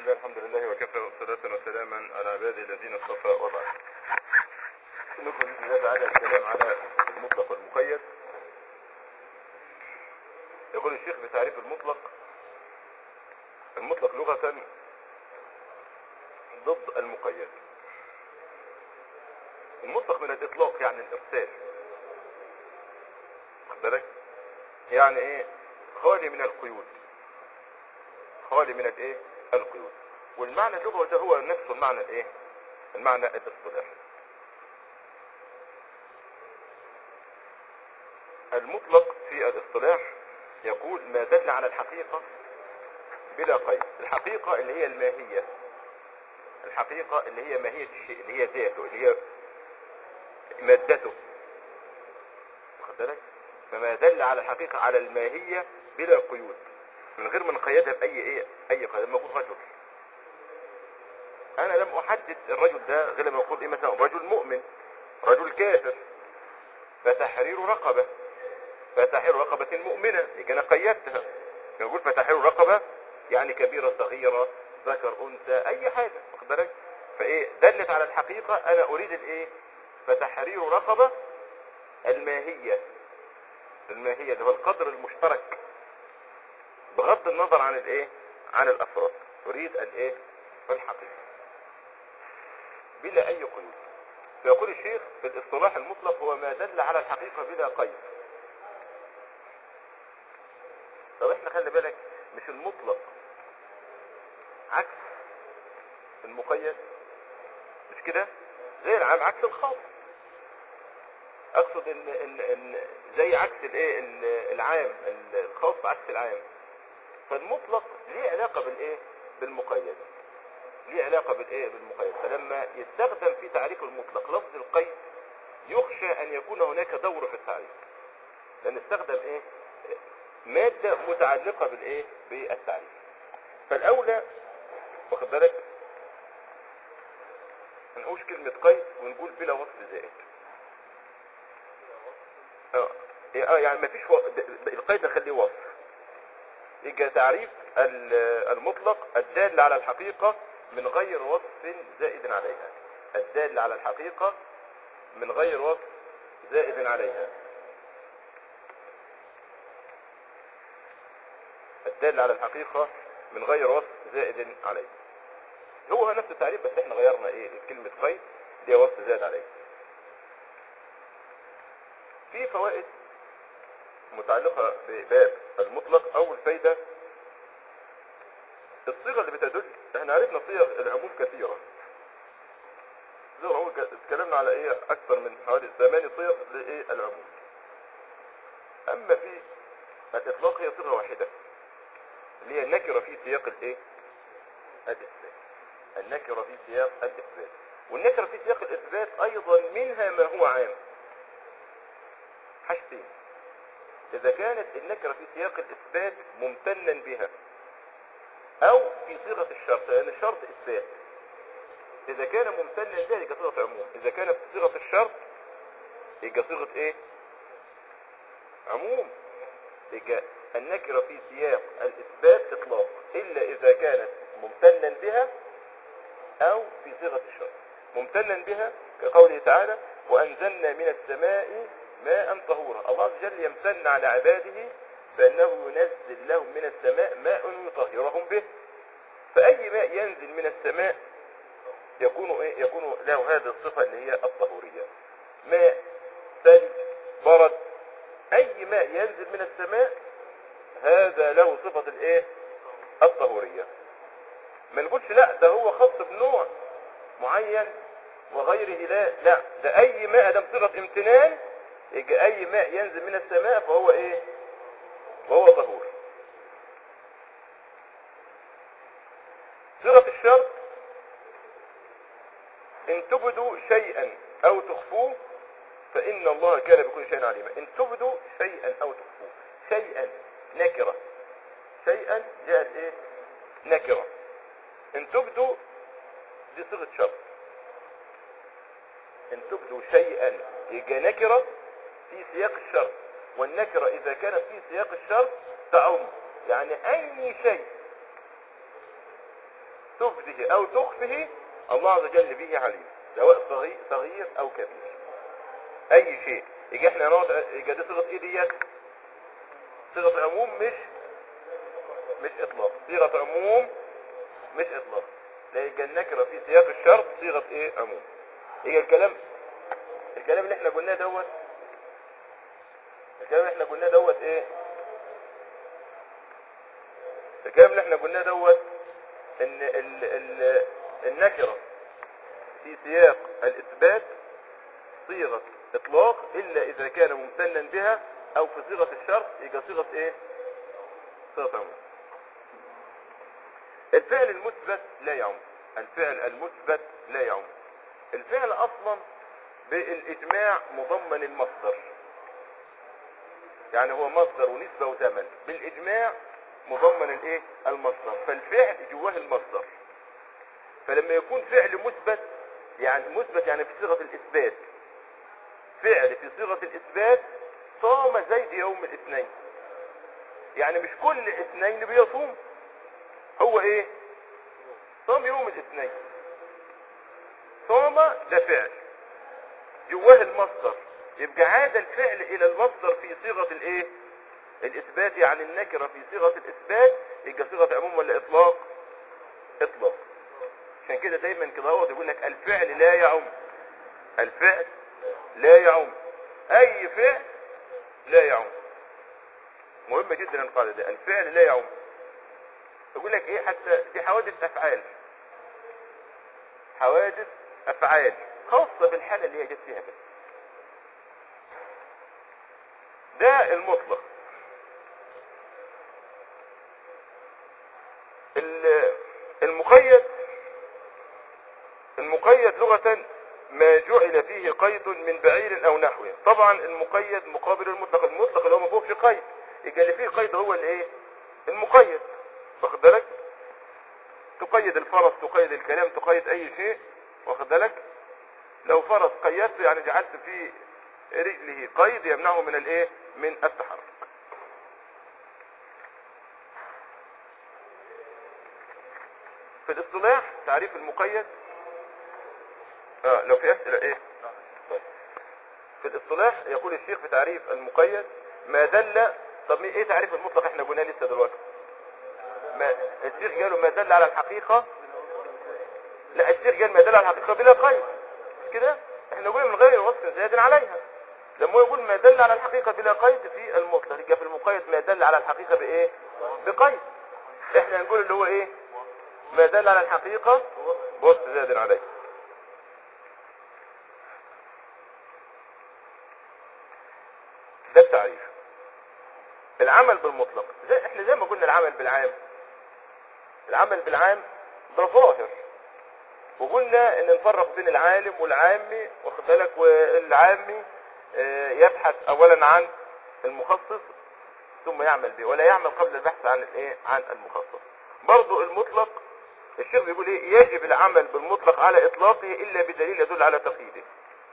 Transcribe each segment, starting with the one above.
الله الحمد لله وكفى والصلاة وسلاما على عباده الذين اصطفى وبعد. نكمل بإذن الله تعالى الكلام على المطلق والمقيد. يقول الشيخ بتعريف المطلق المطلق لغة ضد المقيد. المطلق من الإطلاق يعني الإرسال. واخد بالك؟ يعني إيه؟ خالي من القيود. خالي من الايه القيود والمعنى اللغوي ده هو نفسه المعنى الايه المعنى الاصطلاحي المطلق في الاصطلاح يقول ما دل على الحقيقة بلا قيد الحقيقة اللي هي الماهية الحقيقة اللي هي ماهية الشيء اللي هي ذاته اللي هي مادته واخد بالك فما دل على الحقيقة على الماهية بلا قيود من غير ما نقيدها باي ايه اي قيد لما اقول رجل انا لم احدد الرجل ده غير لما اقول ايه مثلا رجل مؤمن رجل كافر فتحرير رقبة فتحرير رقبة مؤمنة يبقى انا قيدتها نقول فتحرير رقبة يعني كبيرة صغيرة ذكر انثى اي حاجة واخد بالك فايه دلت على الحقيقة انا اريد الايه فتحرير رقبة الماهية الماهية اللي هو القدر المشترك بغض النظر عن الايه عن الافراد تريد الايه الحقيقة بلا اي قيود فيقول الشيخ في الاصطلاح المطلق هو ما دل على الحقيقة بلا قيد طب احنا خلي بالك مش المطلق عكس المقيد مش كده زي العام عكس الخاص اقصد ان ان ان زي عكس الايه العام الخاص عكس العام فالمطلق ليه علاقة بالايه بالمقيد ليه علاقة بالايه بالمقيد فلما يستخدم في تعريف المطلق لفظ القيد يخشى ان يكون هناك دور في التعريف لان استخدم ايه مادة متعلقة بالايه بالتعريف فالاولى واخد بالك ما نقولش كلمة قيد ونقول بلا وصف زائد اه يعني ما فيش و... القيد نخليه وصف يبقى تعريف المطلق الدال على الحقيقة من غير وصف زائد عليها الدال على الحقيقة من غير وصف زائد عليها الدال على الحقيقة من غير وصف زائد عليه هو نفس التعريف بس احنا غيرنا ايه كلمة قيد دي وصف زائد عليه في فوائد متعلقة بباب المطلق اول فايدة الصيغة اللي بتدل احنا عرفنا صيغ العموم كثيرة صيغ العموم اتكلمنا على ايه اكثر من حوالي ثماني صيغ لايه العموم اما في الاطلاق هي صيغة واحدة اللي هي النكرة في سياق الايه الاثبات النكرة في سياق الاثبات والنكرة في سياق الاثبات ايضا منها ما هو عام حاجتين إذا كانت النكرة في سياق الإثبات ممتنا بها أو في صيغة الشرط لأن الشرط إثبات إذا كان ممتنا بها يبقى صيغة عموم إذا كانت في صيغة الشرط يبقى صيغة إيه؟ عموم يبقى النكرة في سياق الإثبات إطلاق إلا إذا كانت ممتنا بها أو في صيغة الشرط ممتنا بها كقوله تعالى وأنزلنا من السماء ماء طهورا الله عز وجل يمتن على عباده بأنه ينزل لهم من السماء ماء يطهرهم به فأي ماء ينزل من السماء يكون إيه؟ يكون له هذه الصفة اللي هي الطهورية ماء ثلج برد أي ماء ينزل من السماء هذا له صفة الايه الطهورية ما نقولش لا ده هو خاص بنوع معين وغيره لا لا ده أي ماء ده صيغة امتنان يجي اي ماء ينزل من السماء فهو ايه فهو طهور صيغه الشرط ان تبدوا شيئا او تخفوه فان الله كان بكل شيء عليما ان تبدوا شيئا او تخفوه شيئا نكره شيئا جاءت ايه نكره ان تبدوا دي صيغه شرط ان تبدوا شيئا يجي نكره في سياق الشرط والنكرة إذا كانت في سياق الشرط تعم يعني أي شيء تفده او تخفه الله عز وجل به عليم سواء صغير, صغير او كبير اي شيء يجي احنا نقعد يجي دي صيغه ايه ديت صيغه عموم مش مش اطلاق صيغه عموم مش اطلاق لا يجي النكره في سياق الشرط صيغه ايه عموم يجي الكلام الكلام اللي احنا قلناه دوت الكلام اللي احنا قلناه دوت ايه الكلام اللي احنا قلناه دوت ان ال ال النكره في سياق الاثبات صيغه اطلاق الا اذا كان ممتنا بها او في صيغه الشرط يبقى صيغه ايه صيغه عموم الفعل المثبت لا يعم الفعل المثبت لا يعم الفعل اصلا بالاجماع مضمن المصدر يعني هو مصدر ونسبة وثمن بالاجماع مضمن الايه المصدر فالفعل جواه المصدر فلما يكون فعل مثبت يعني مثبت يعني في صيغة الاثبات فعل في صيغة الاثبات صام زيد يوم الاثنين يعني مش كل اثنين بيصوم هو ايه صام يوم الاثنين صام ده فعل جواه المصدر يبقى عاد الفعل الى المصدر في صيغة الايه الاثبات يعني النكرة في صيغة الاثبات يبقى صيغة عموم ولا اطلاق اطلاق عشان كده دايما كده هو يقول لك الفعل لا يعم الفعل لا يعم اي فعل لا يعم مهم جدا القاعدة ده الفعل لا يعم يقول لك ايه حتى في حوادث افعال حوادث افعال خاصة بالحالة اللي هي جت فيها بس ده المطلق ال- المقيد المقيد لغة ما جعل فيه قيد من بعير او نحوه طبعا المقيد مقابل المطلق المطلق اللي هو ما فيهوش قيد يبقى اللي فيه قيد هو الايه المقيد واخد بالك تقيد الفرس تقيد الكلام تقيد اي شيء واخد بالك لو فرس قيدته يعني جعلت في رجله قيد يمنعه من الايه من التحرك في الاصطلاح تعريف المقيد اه لو في اسئله ايه طيب. في الاصطلاح يقول الشيخ في تعريف المقيد ما دل طب مين- ايه تعريف المطلق احنا قلناه لسه دلوقتي ما الشيخ قالوا ما دل على الحقيقه لا الشيخ قال ما دل على الحقيقه بلا قيد مش كده احنا قلنا من غير وصف زائد عليها لما هو يقول ما دل على الحقيقه بلا قيد في المطلق يبقى في المقيد ما دل على الحقيقه بايه بقيد احنا نقول اللي هو ايه ما دل على الحقيقه بوصف زائد عليه ده التعريف العمل بالمطلق زي احنا زي ما قلنا العمل بالعام العمل بالعام ده ظاهر وقلنا ان نفرق بين العالم والعامي واخد بالك والعامي آه، يبحث اولا عن المخصص ثم يعمل به ولا يعمل قبل البحث عن الايه عن المخصص برضو المطلق الشيخ بيقول ايه يجب العمل بالمطلق على اطلاقه الا بدليل يدل على تقييده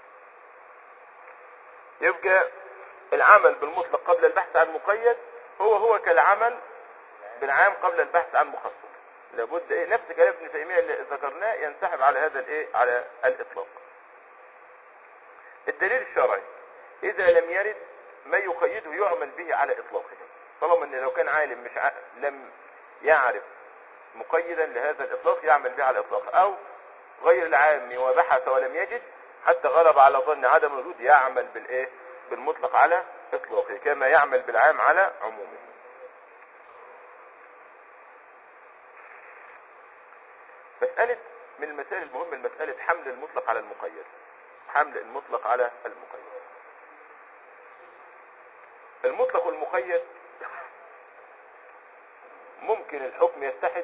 يبقى العمل بالمطلق قبل البحث عن مقيد هو هو كالعمل بالعام قبل البحث عن مخصص لابد ايه نفس كلام ابن تيميه اللي ذكرناه ينسحب على هذا الايه على الاطلاق الدليل الشرعي اذا لم يرد ما يقيده يعمل به على اطلاقه طالما ان لو كان عالم مش ع... لم يعرف مقيدا لهذا الاطلاق يعمل به على الاطلاق او غير العام وبحث ولم يجد حتى غلب على ظن عدم الوجود يعمل بالايه بالمطلق على اطلاقه كما يعمل بالعام على عمومه مسألة من المسائل المهمة مسألة حمل المطلق على المقيد حمل المطلق على المقيد المطلق والمقيد ممكن الحكم يتحد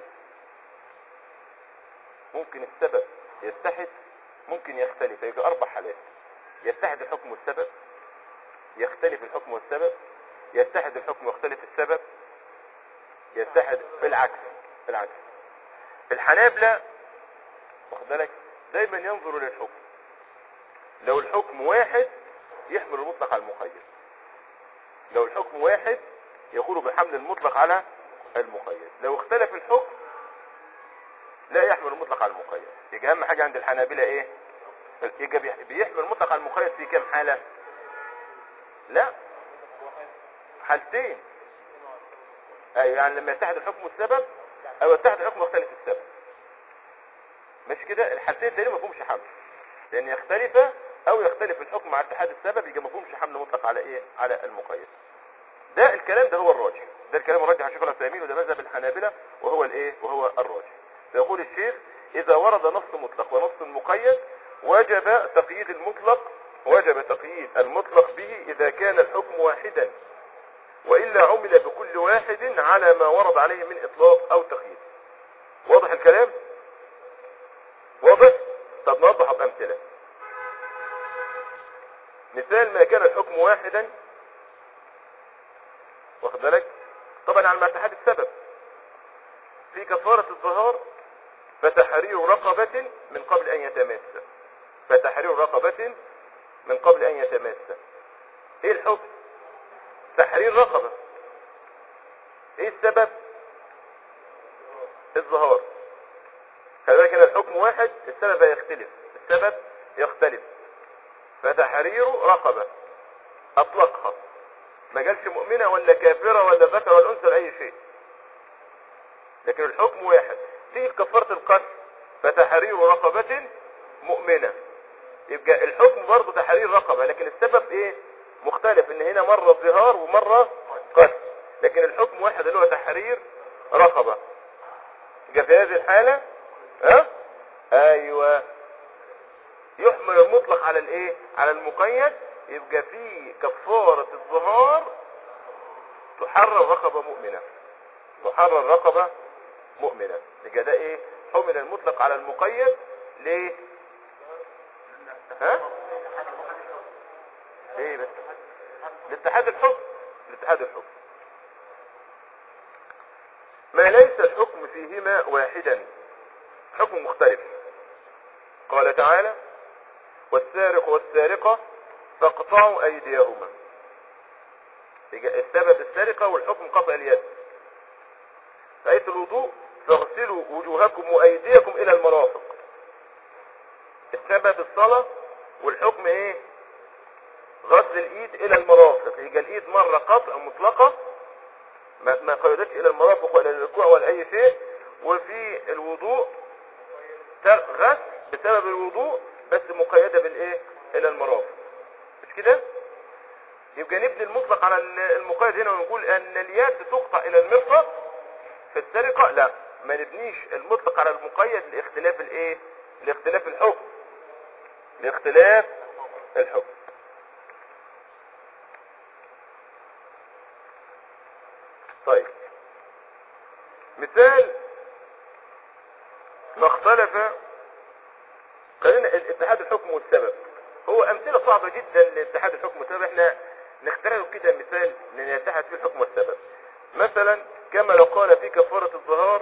ممكن السبب يتحد ممكن يختلف يبقى أربع حالات يتحد الحكم والسبب يختلف الحكم والسبب يتحد الحكم ويختلف السبب يتحد بالعكس بالعكس الحنابلة واخد بالك دايما ينظروا للحكم لو الحكم واحد يحمل المطلق على المقيد لو الحكم واحد يقول بحمل المطلق على المقيد لو اختلف الحكم لا يحمل على المقيد يبقى اهم حاجه عند الحنابلة ايه يبقى بيح- بيحمل المطلق على المقيد في كام حاله لا حالتين ايوه يعني لما يتحد الحكم والسبب او يتحد الحكم ويختلف السبب مش كده الحالتين التانيين ما فيهمش حمل لان يختلف او يختلف الحكم مع اتحاد السبب يبقى ما فيهمش حمل مطلق على ايه على المقيد ده الكلام ده هو الراجح ده الكلام الراجح عن شيخ العثيمين وده مذهب الحنابلة وهو الايه وهو الراجح فيقول الشيخ اذا ورد نص مطلق ونص مقيد وجب تقييد المطلق وجب تقييد المطلق به اذا كان الحكم واحدا والا عمل بكل واحد على ما ورد عليه من اطلاق او تقييد واضح الكلام واضح طب نوضح بامثله مثال ما كان الحكم واحدا واخد بالك طبعا على اتحاد السبب في كفارة الظهار فتحرير رقبة من قبل ان يتماس فتحرير رقبة من قبل ان يتماس ايه الحكم تحرير رقبة ايه السبب الظهار خلي بالك ان الحكم واحد السبب يختلف السبب يختلف فتحرير رقبة اطلقها ما قالش مؤمنة ولا كافرة ولا ذكر ولا انثى ولا اي شيء لكن الحكم واحد في كفارة القتل فتحرير رقبة مؤمنة يبقى الحكم برضه تحرير رقبة لكن السبب ايه مختلف ان هنا مرة ظهار ومرة قتل لكن الحكم واحد اللي هو تحرير رقبة يبقى في هذه الحالة ها ايوه يحمل المطلق على الايه على المقيد يبقى في كفارة الظهار تحرر رقبة مؤمنة تحرر رقبة مؤمنة يبقى ده ايه حمل المطلق على المقيد ليه ها ليه بس لاتحاد الحكم لاتحاد الحكم ما ليس الحكم فيهما واحدا حكم مختلف قال تعالى والسارق والسارقة فاقطعوا ايديهما يبقى السبب السرقة والحكم قطع اليد في آية الوضوء فاغسلوا وجوهكم وايديكم الى المرافق السبب الصلاة والحكم ايه غسل الايد الى المرافق يبقى الايد مرة قطع مطلقة ما ما قيدتش الى المرافق ولا الركوع ولا اي شيء وفي الوضوء ت- غسل بسبب الوضوء بس مقيدة بالايه الى المرافق مش كده يبقى نبني المطلق على ال- المقيد هنا ونقول ان اليد تقطع الى المرفق في السرقة لا ما نبنيش المطلق على المقيد لاختلاف الايه لاختلاف الحكم لاختلاف الحكم طيب مثال ما اختلف خلينا اتحاد الحكم والسبب هو امثله صعبه جدا لاتحاد الحكم والسبب احنا نخترع كده مثال لنتحد فيه الحكم والسبب مثلا كما لو قال في كفاره الظهار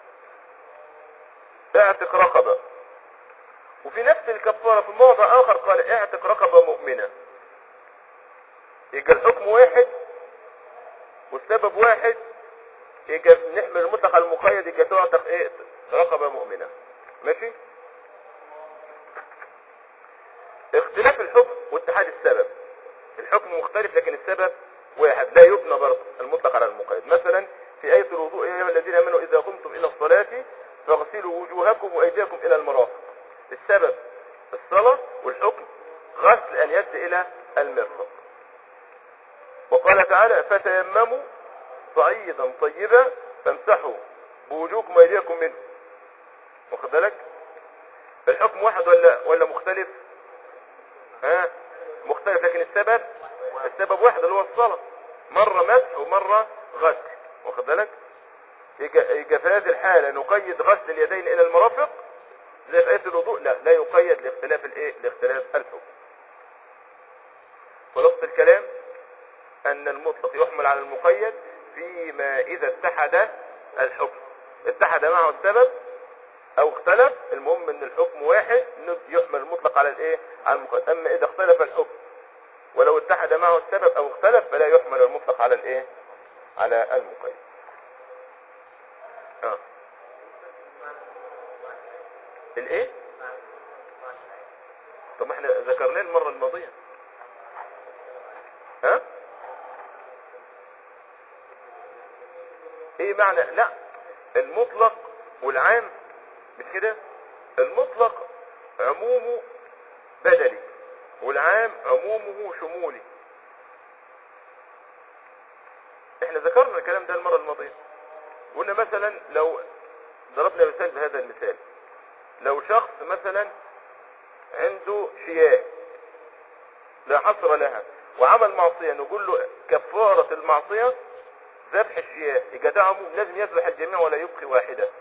اعتق رقبه وفي نفس الكفاره في موضع اخر قال اعتق رقبه مؤمنه يبقى الحكم واحد والسبب واحد يبقى نحمل المطلق على المقيد يبقى تعتق ايه رقبه مؤمنه ماشي اختلاف الحكم واتحاد السبب الحكم مختلف لكن السبب واحد لا يبنى برضه المطلق على المقيد مثلا في آية الوضوء يا أيها الذين آمنوا إذا قمتم إلى الصلاة فاغسلوا وجوهكم وأيديكم إلى المرافق السبب الصلاة والحكم غسل اليد إلى المرفق وقال تعالى فتيمموا صعيدا طيبا فامسحوا بوجوهكم وأيديكم منه واخد بالك الحكم واحد ولا ولا مختلف ها مختلف لكن السبب السبب واحد اللي هو الصلاة مرة مسح ومرة غسل واخد بالك يجا يجا في هذه الحالة نقيد غسل اليدين الى المرافق زي في آية الوضوء لا لا يقيد لاختلاف الايه لاختلاف الحكم خلاصة الكلام ان المطلق يحمل على المقيد فيما اذا اتحد الحكم اتحد معه السبب او اختلف المهم ان الحكم واحد يحمل المطلق على الايه على المقيد اما اذا اختلف الحكم ولو اتحد معه السبب او اختلف فلا يحمل المطلق على الايه على المقيد اه ذكرناه المرة الماضية ها ايه معنى لا المطلق والعام مش كده المطلق عمومه بدلي والعام عمومه شمولي احنا ذكرنا الكلام ده المرة الماضية قلنا مثلا لو ضربنا مثال بهذا المثال لو شخص مثلا عنده شياه لا حصر لها وعمل معصية نقول له كفارة المعصية ذبح الشياه يبقى ده عموم لازم يذبح الجميع ولا يبقي واحدة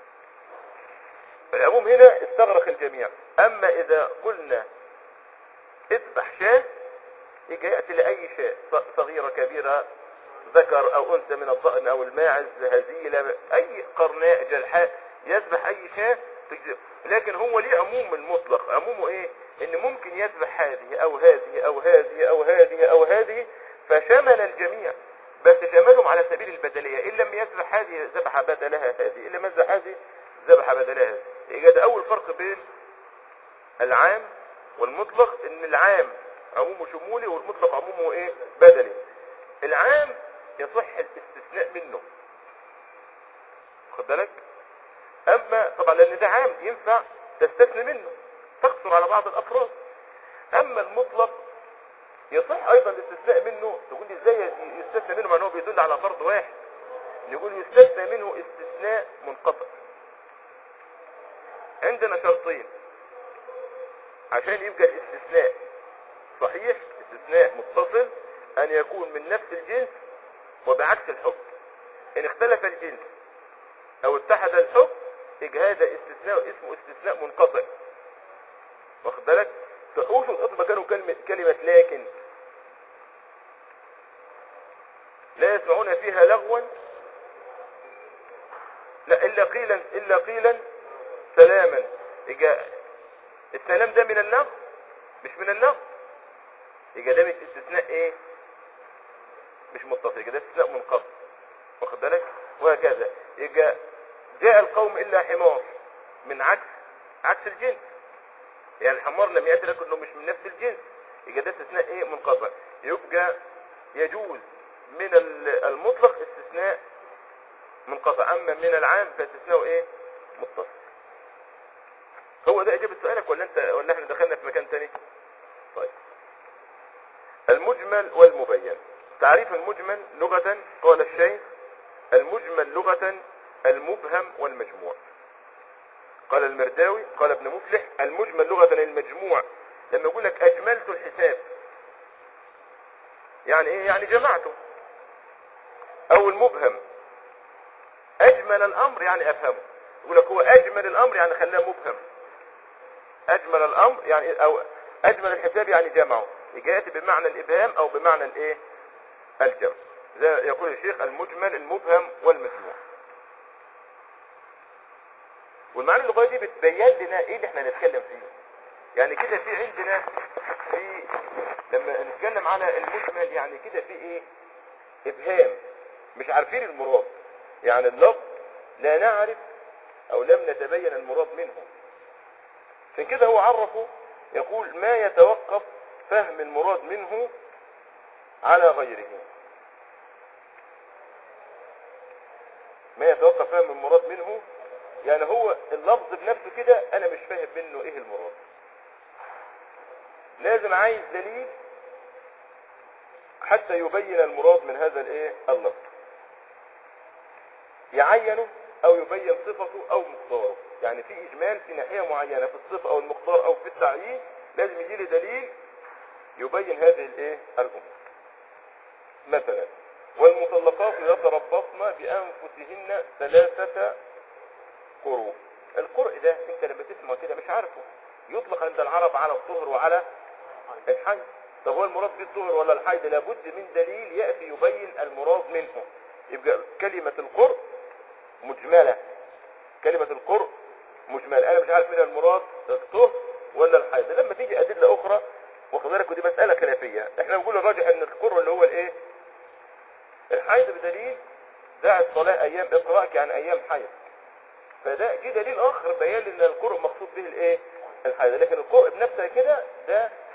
العموم هنا استغرق الجميع اما اذا قلنا اذبح شاه يجي يأتي لأي شاة ص- صغيرة كبيرة ذكر أو أنثى من الضأن أو الماعز هزيلة أي قرناء جلحاء يذبح أي شاة تجزئ. لكن هو ليه عموم المطلق عمومه إيه؟ إن ممكن يذبح هذه أو هذه أو هذه أو هذه أو هذه فشمل الجميع بس شملهم على سبيل البدلية إن لم يذبح هذه ذبح بدلها هذه إن لم يذبح هذه ذبح بدلها هذه يبقى ده أول فرق بين العام والمطلق ان العام عمومه شمولي والمطلق عمومه ايه بدلي العام يصح الاستثناء منه خد بالك اما طبعا لان ده عام ينفع تستثني منه تقصر على بعض الافراد اما المطلق يصح ايضا الاستثناء منه تقول لي ازاي يستثنى منه مع انه بيدل على فرض واحد نقول يستثنى منه استثناء منقطع عندنا شرطين عشان يبقى الاستثناء صحيح استثناء متصل ان يكون من نفس الجنس وبعكس الحكم ان اختلف الجنس او اتحد الحكم يبقى هذا استثناء اسمه استثناء منقطع واخد بالك فأوصل الأطباء كانوا كلمة, كلمة لكن لا يسمعون فيها لغوا لا إلا قيلا إلا قيلا سلاما يبقى السلام ده من اللغو مش من اللغو يبقى ده مش استثناء ايه مش متصل يبقى ده استثناء منقطع واخد بالك وهكذا يبقى جاء القوم الا حمار من عكس عكس الجنس يعني الحمار لم يأتي لك انه مش من نفس الجنس يبقى ده استثناء ايه منقطع يبقى يجوز من ال- المطلق استثناء منقطع اما من العام فاستثناء ايه متصل هو ده اجابه سؤالك ولا انت ولا احنا دخلنا في مكان تاني طيب المجمل والمبين تعريف المجمل لغة قال الشيخ المجمل لغة المبهم والمجموع قال المرداوي قال ابن مفلح المجمل لغة المجموع لما يقول لك اجملت الحساب يعني ايه يعني جمعته او المبهم اجمل الامر يعني افهمه يقول لك هو اجمل الامر يعني خلاه مبهم اجمل الامر يعني او اجمل الحساب يعني جمعه يجي ياتي بمعنى الابهام او بمعنى الايه الجمع زي يقول الشيخ المجمل المبهم والمسموع والمعاني اللغويه دي بتبين لنا ايه اللي احنا نتكلم فيه يعني كده في عندنا في لما نتكلم على المجمل يعني كده في ايه ابهام مش عارفين المراد يعني اللفظ لا نعرف او لم نتبين المراد منه عشان كده هو عرفه يقول ما يتوقف فهم المراد منه على غيره ما يتوقف فهم المراد منه يعني هو اللفظ بنفسه كده انا مش فاهم منه ايه المراد لازم عايز دليل حتى يبين المراد من هذا الايه اللفظ يعينه او يبين صفته او مقداره يعني في اجمال في ناحيه معينه في الصفه او المقدار او في التعيين لازم يجي لي دليل يبين هذه الايه الامور مثلا والمطلقات يتربصن بانفسهن ثلاثه قروء القرء ده انت لما تسمع كده مش عارفه يطلق عند العرب على الطهر وعلى الحيض طب هو المراد بالطهر ولا الحيض لابد من دليل ياتي يبين المراد منه يبقى كلمه القرء مجمله كلمه القرء مجمله انا مش عارف من المراد الطهر ولا الحيض لما تيجي ادله اخرى واخد بالك ودي مساله خلافيه احنا بنقول الراجح ان القرء اللي هو الايه الحيض بدليل دع الصلاه ايام اقراك عن ايام حيض فده جه دليل اخر بيان ان القرء مقصود به الايه الحيض لكن القرء بنفسه كده ده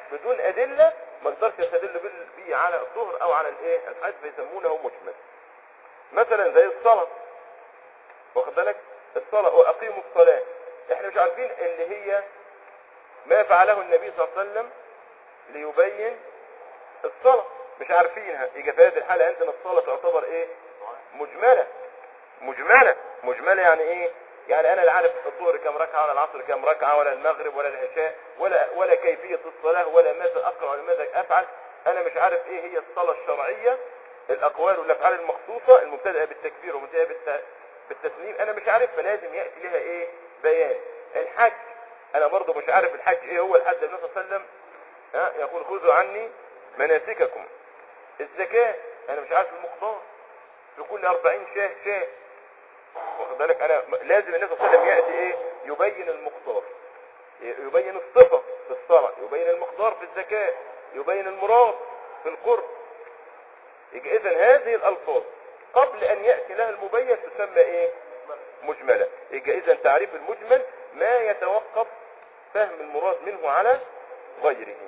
بدون ادله ما اقدرش استدل بال- بيه على الظهر او على الايه الحج فيسمونه مجمل مثلا زي الصلاه واخد بالك الصلاه واقيموا الصلاه احنا مش عارفين اللي هي ما فعله النبي صلى الله عليه وسلم ليبين الصلاه مش عارفينها يبقى في هذه الحاله عندنا الصلاه تعتبر ايه مجمله مجمله مجمله يعني ايه يعني انا لا عارف الظهر كم ركعه ولا العصر كم ركعه ولا المغرب ولا العشاء ولا ولا كيفيه الصلاه ولا ماذا اقرا ولا ماذا افعل انا مش عارف ايه هي الصلاه الشرعيه الاقوال والافعال المخصوصه المبتدئه بالتكبير ومنتهيه بالت... بالتسليم انا مش عارف فلازم ياتي لها ايه بيان الحج انا برضه مش عارف الحج ايه هو الحج النبي صلى الله عليه وسلم ها يقول خذوا عني مناسككم الزكاه انا مش عارف المقدار في كل 40 شاه شاه واخد بالك انا لازم النبي صلى الله عليه وسلم ياتي ايه يبين المقدار يبين الصفه في الصلاه يبين المقدار في الزكاه يبين المراد في القرب يبقى اذا هذه الالفاظ قبل ان ياتي لها المبين تسمى ايه مجمله يبقى اذا تعريف المجمل ما يتوقف فهم المراد منه على غيره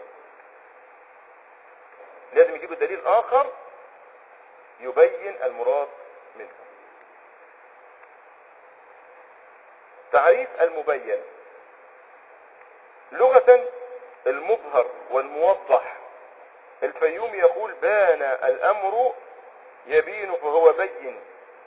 لازم يجيب دليل اخر يبين المراد منه تعريف المبين لغة المظهر والموضح الفيوم يقول بان الامر يبين فهو بين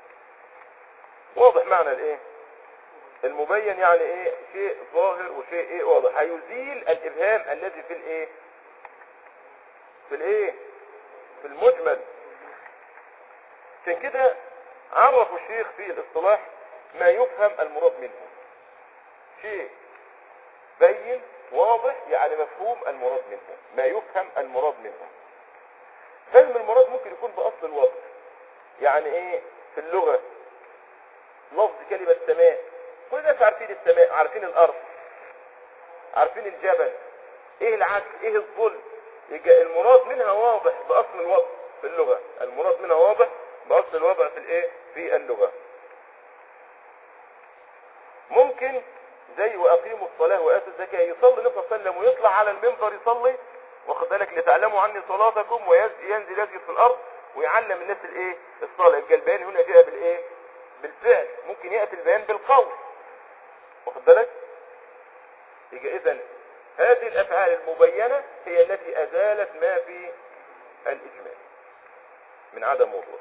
واضح معنى الايه المبين يعني ايه شيء ظاهر وشيء ايه واضح هيزيل الابهام الذي في الايه في الايه في المجمل عشان كده عرف الشيخ في الاصطلاح ما يفهم المراد منه شيء بين واضح يعني مفهوم المراد منه ما يفهم المراد منه فهم المراد ممكن يكون بأصل الوضع يعني ايه في اللغة لفظ كلمة سماء كل الناس عارفين السماء عارفين الأرض عارفين الجبل ايه العكس ايه الظل يبقى المراد منها واضح بأصل الوضع في اللغة المراد منها واضح بأصل الوضع في الايه في اللغة ممكن زي واقيموا الصلاه واتوا الزكاه يصلي النبي صلى الله عليه وسلم ويطلع على المنبر يصلي واخد بالك لتعلموا عني صلاتكم وينزل يسجد في الارض ويعلم الناس الايه الصلاه يبقى البيان هنا جاء بالايه بالفعل ممكن ياتي البيان بالقول واخد بالك يبقى اذا هذه الافعال المبينه هي التي ازالت ما في الاجمال من عدم وضوح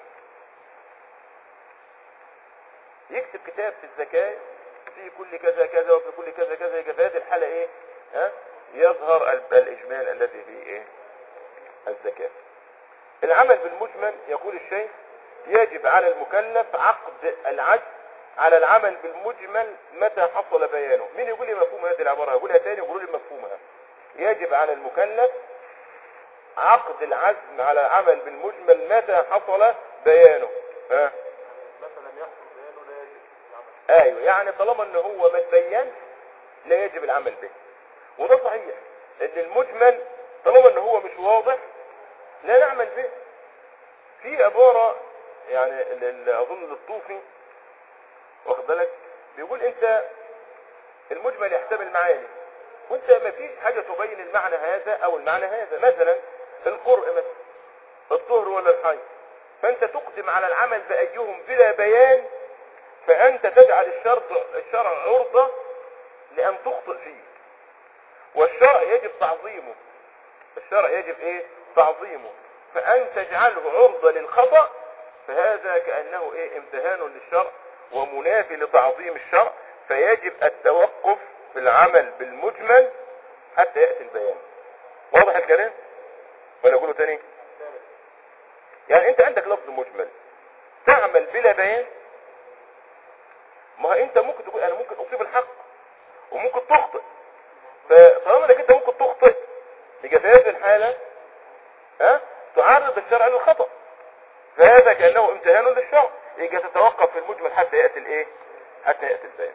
يكتب كتاب في الزكاه في كل كذا كذا وفي كل كذا كذا يبقى في هذه الحالة ايه ها يظهر ال- الإجمال الذي فيه ايه الزكاة العمل بالمجمل يقول الشيخ يجب على المكلف عقد العجز على العمل بالمجمل متى حصل بيانه مين يقول لي مفهوم هذه العبارة يقولها تاني يقولوا لي مفهومها يجب على المكلف عقد العزم على العمل بالمجمل متى حصل بيانه ها مثلا يحصل بيانه لا يجب العمل ايوه يعني طالما ان هو ما تبين لا يجب العمل به وده صحيح ان المجمل طالما ان هو مش واضح لا نعمل به في عبارة يعني ال- ال- اظن للطوفي واخد بالك بيقول انت المجمل يحتمل معاني وانت ما فيش حاجة تبين المعنى هذا او المعنى هذا مثلا القرء مثلا الطهر ولا الحي فانت تقدم على العمل بأيهم بلا بيان فأنت تجعل الشرط الشرع عرضة لأن تخطئ فيه والشرع يجب تعظيمه الشرع يجب ايه تعظيمه فأن تجعله عرضة للخطأ فهذا كأنه ايه امتهان للشرع ومنافي لتعظيم الشرع فيجب التوقف في العمل بالمجمل حتى يأتي البيان واضح الكلام ولا اقوله تاني يعني انت عندك لفظ مجمل تعمل بلا بيان ما انت ممكن تقول انا ممكن اصيب الحق وممكن تخطئ فطالما انك انت ممكن تخطئ يبقى في هذه الحاله ها تعرض الشرع للخطا فهذا كانه امتهان للشرع يبقى تتوقف في المجمل حتى ياتي الايه حتى ياتي البيان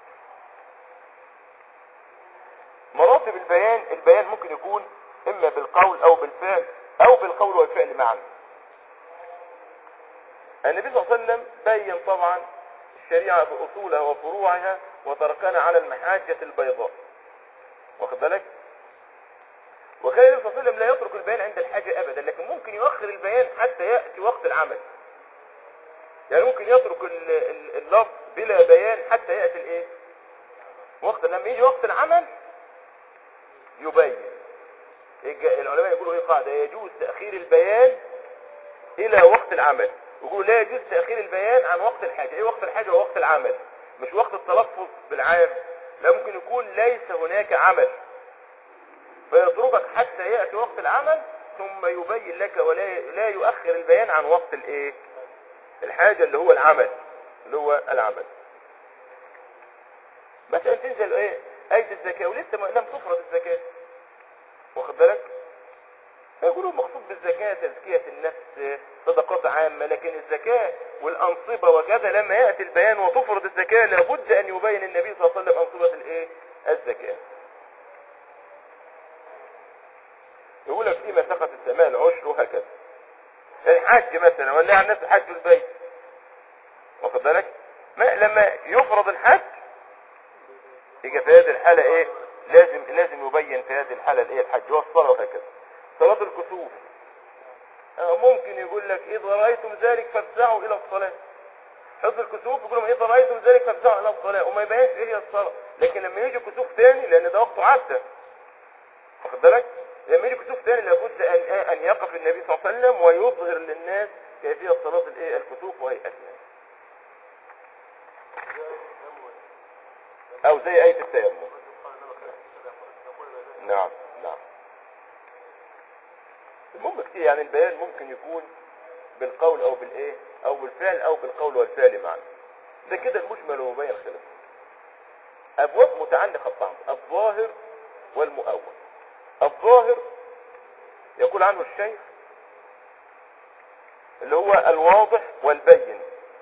مراتب البيان البيان ممكن يكون اما بالقول او بالفعل او بالقول والفعل معا النبي صلى الله عليه وسلم بين طبعا الشريعة بأصولها وفروعها وتركنا على المحاجة البيضاء واخد بالك وكان النبي صلى الله عليه وسلم لا يترك البيان عند الحاجة أبدا لكن ممكن يؤخر البيان حتى يأتي وقت العمل يعني ممكن يترك ال- ال- اللفظ بلا بيان حتى يأتي الايه وقت لما يجي وقت العمل يبين يجي- العلماء يقولوا ايه قاعدة يجوز تأخير البيان الى وقت العمل يقولوا لا يجوز تأخير البيان عن وقت الحاجة ايه وقت الحاجة ووقت العمل مش وقت التلفظ بالعام لا ممكن يكون ليس هناك عمل فيتركك حتى يأتي وقت العمل ثم يبين لك ولا لا يؤخر البيان عن وقت الايه الحاجة اللي هو العمل اللي هو العمل مثلا تنزل ايه آية الزكاة ولسه ما لم تفرض الزكاة واخد بالك فيقولوا المقصود بالزكاة تزكية النفس صدقات عامة لكن الزكاة والأنصبة وكذا لما يأتي البيان وتفرض الزكاة لابد أن يبين النبي صلى الله عليه وسلم أنصبة الإيه؟ الزكاة يقول لك فيما سقط السماء العشر وهكذا الحج مثلا ولا عن الناس حج البيت واخد بالك ما لما يفرض الحج يجي في هذه الحالة ايه لازم لازم يبين في هذه الحالة الايه الحج والصلاة وهكذا صلاة الكسوف آه، ممكن يقول لك إذا رأيتم ذلك فافزعوا إلى الصلاة حفظ الكسوف يقول لهم إذا رأيتم ذلك فافزعوا إلى الصلاة وما يبينش إيه هي الصلاة لكن لما يجي كسوف تاني لأن ده وقته عدى واخد بالك لما يجي كسوف تاني لابد أن أن يقف النبي صلى الله عليه وسلم ويظهر للناس كيفية صلاة الإيه الكسوف وهيئتها أو زي آية التيمم نعم نعم المهم كتير يعني البيان ممكن يكون بالقول او بالايه او بالفعل او بالقول والفعل معا ده كده المجمل ومبين خلاف ابواب متعلقه ببعض الظاهر والمؤول الظاهر يقول عنه الشيخ اللي هو الواضح والبين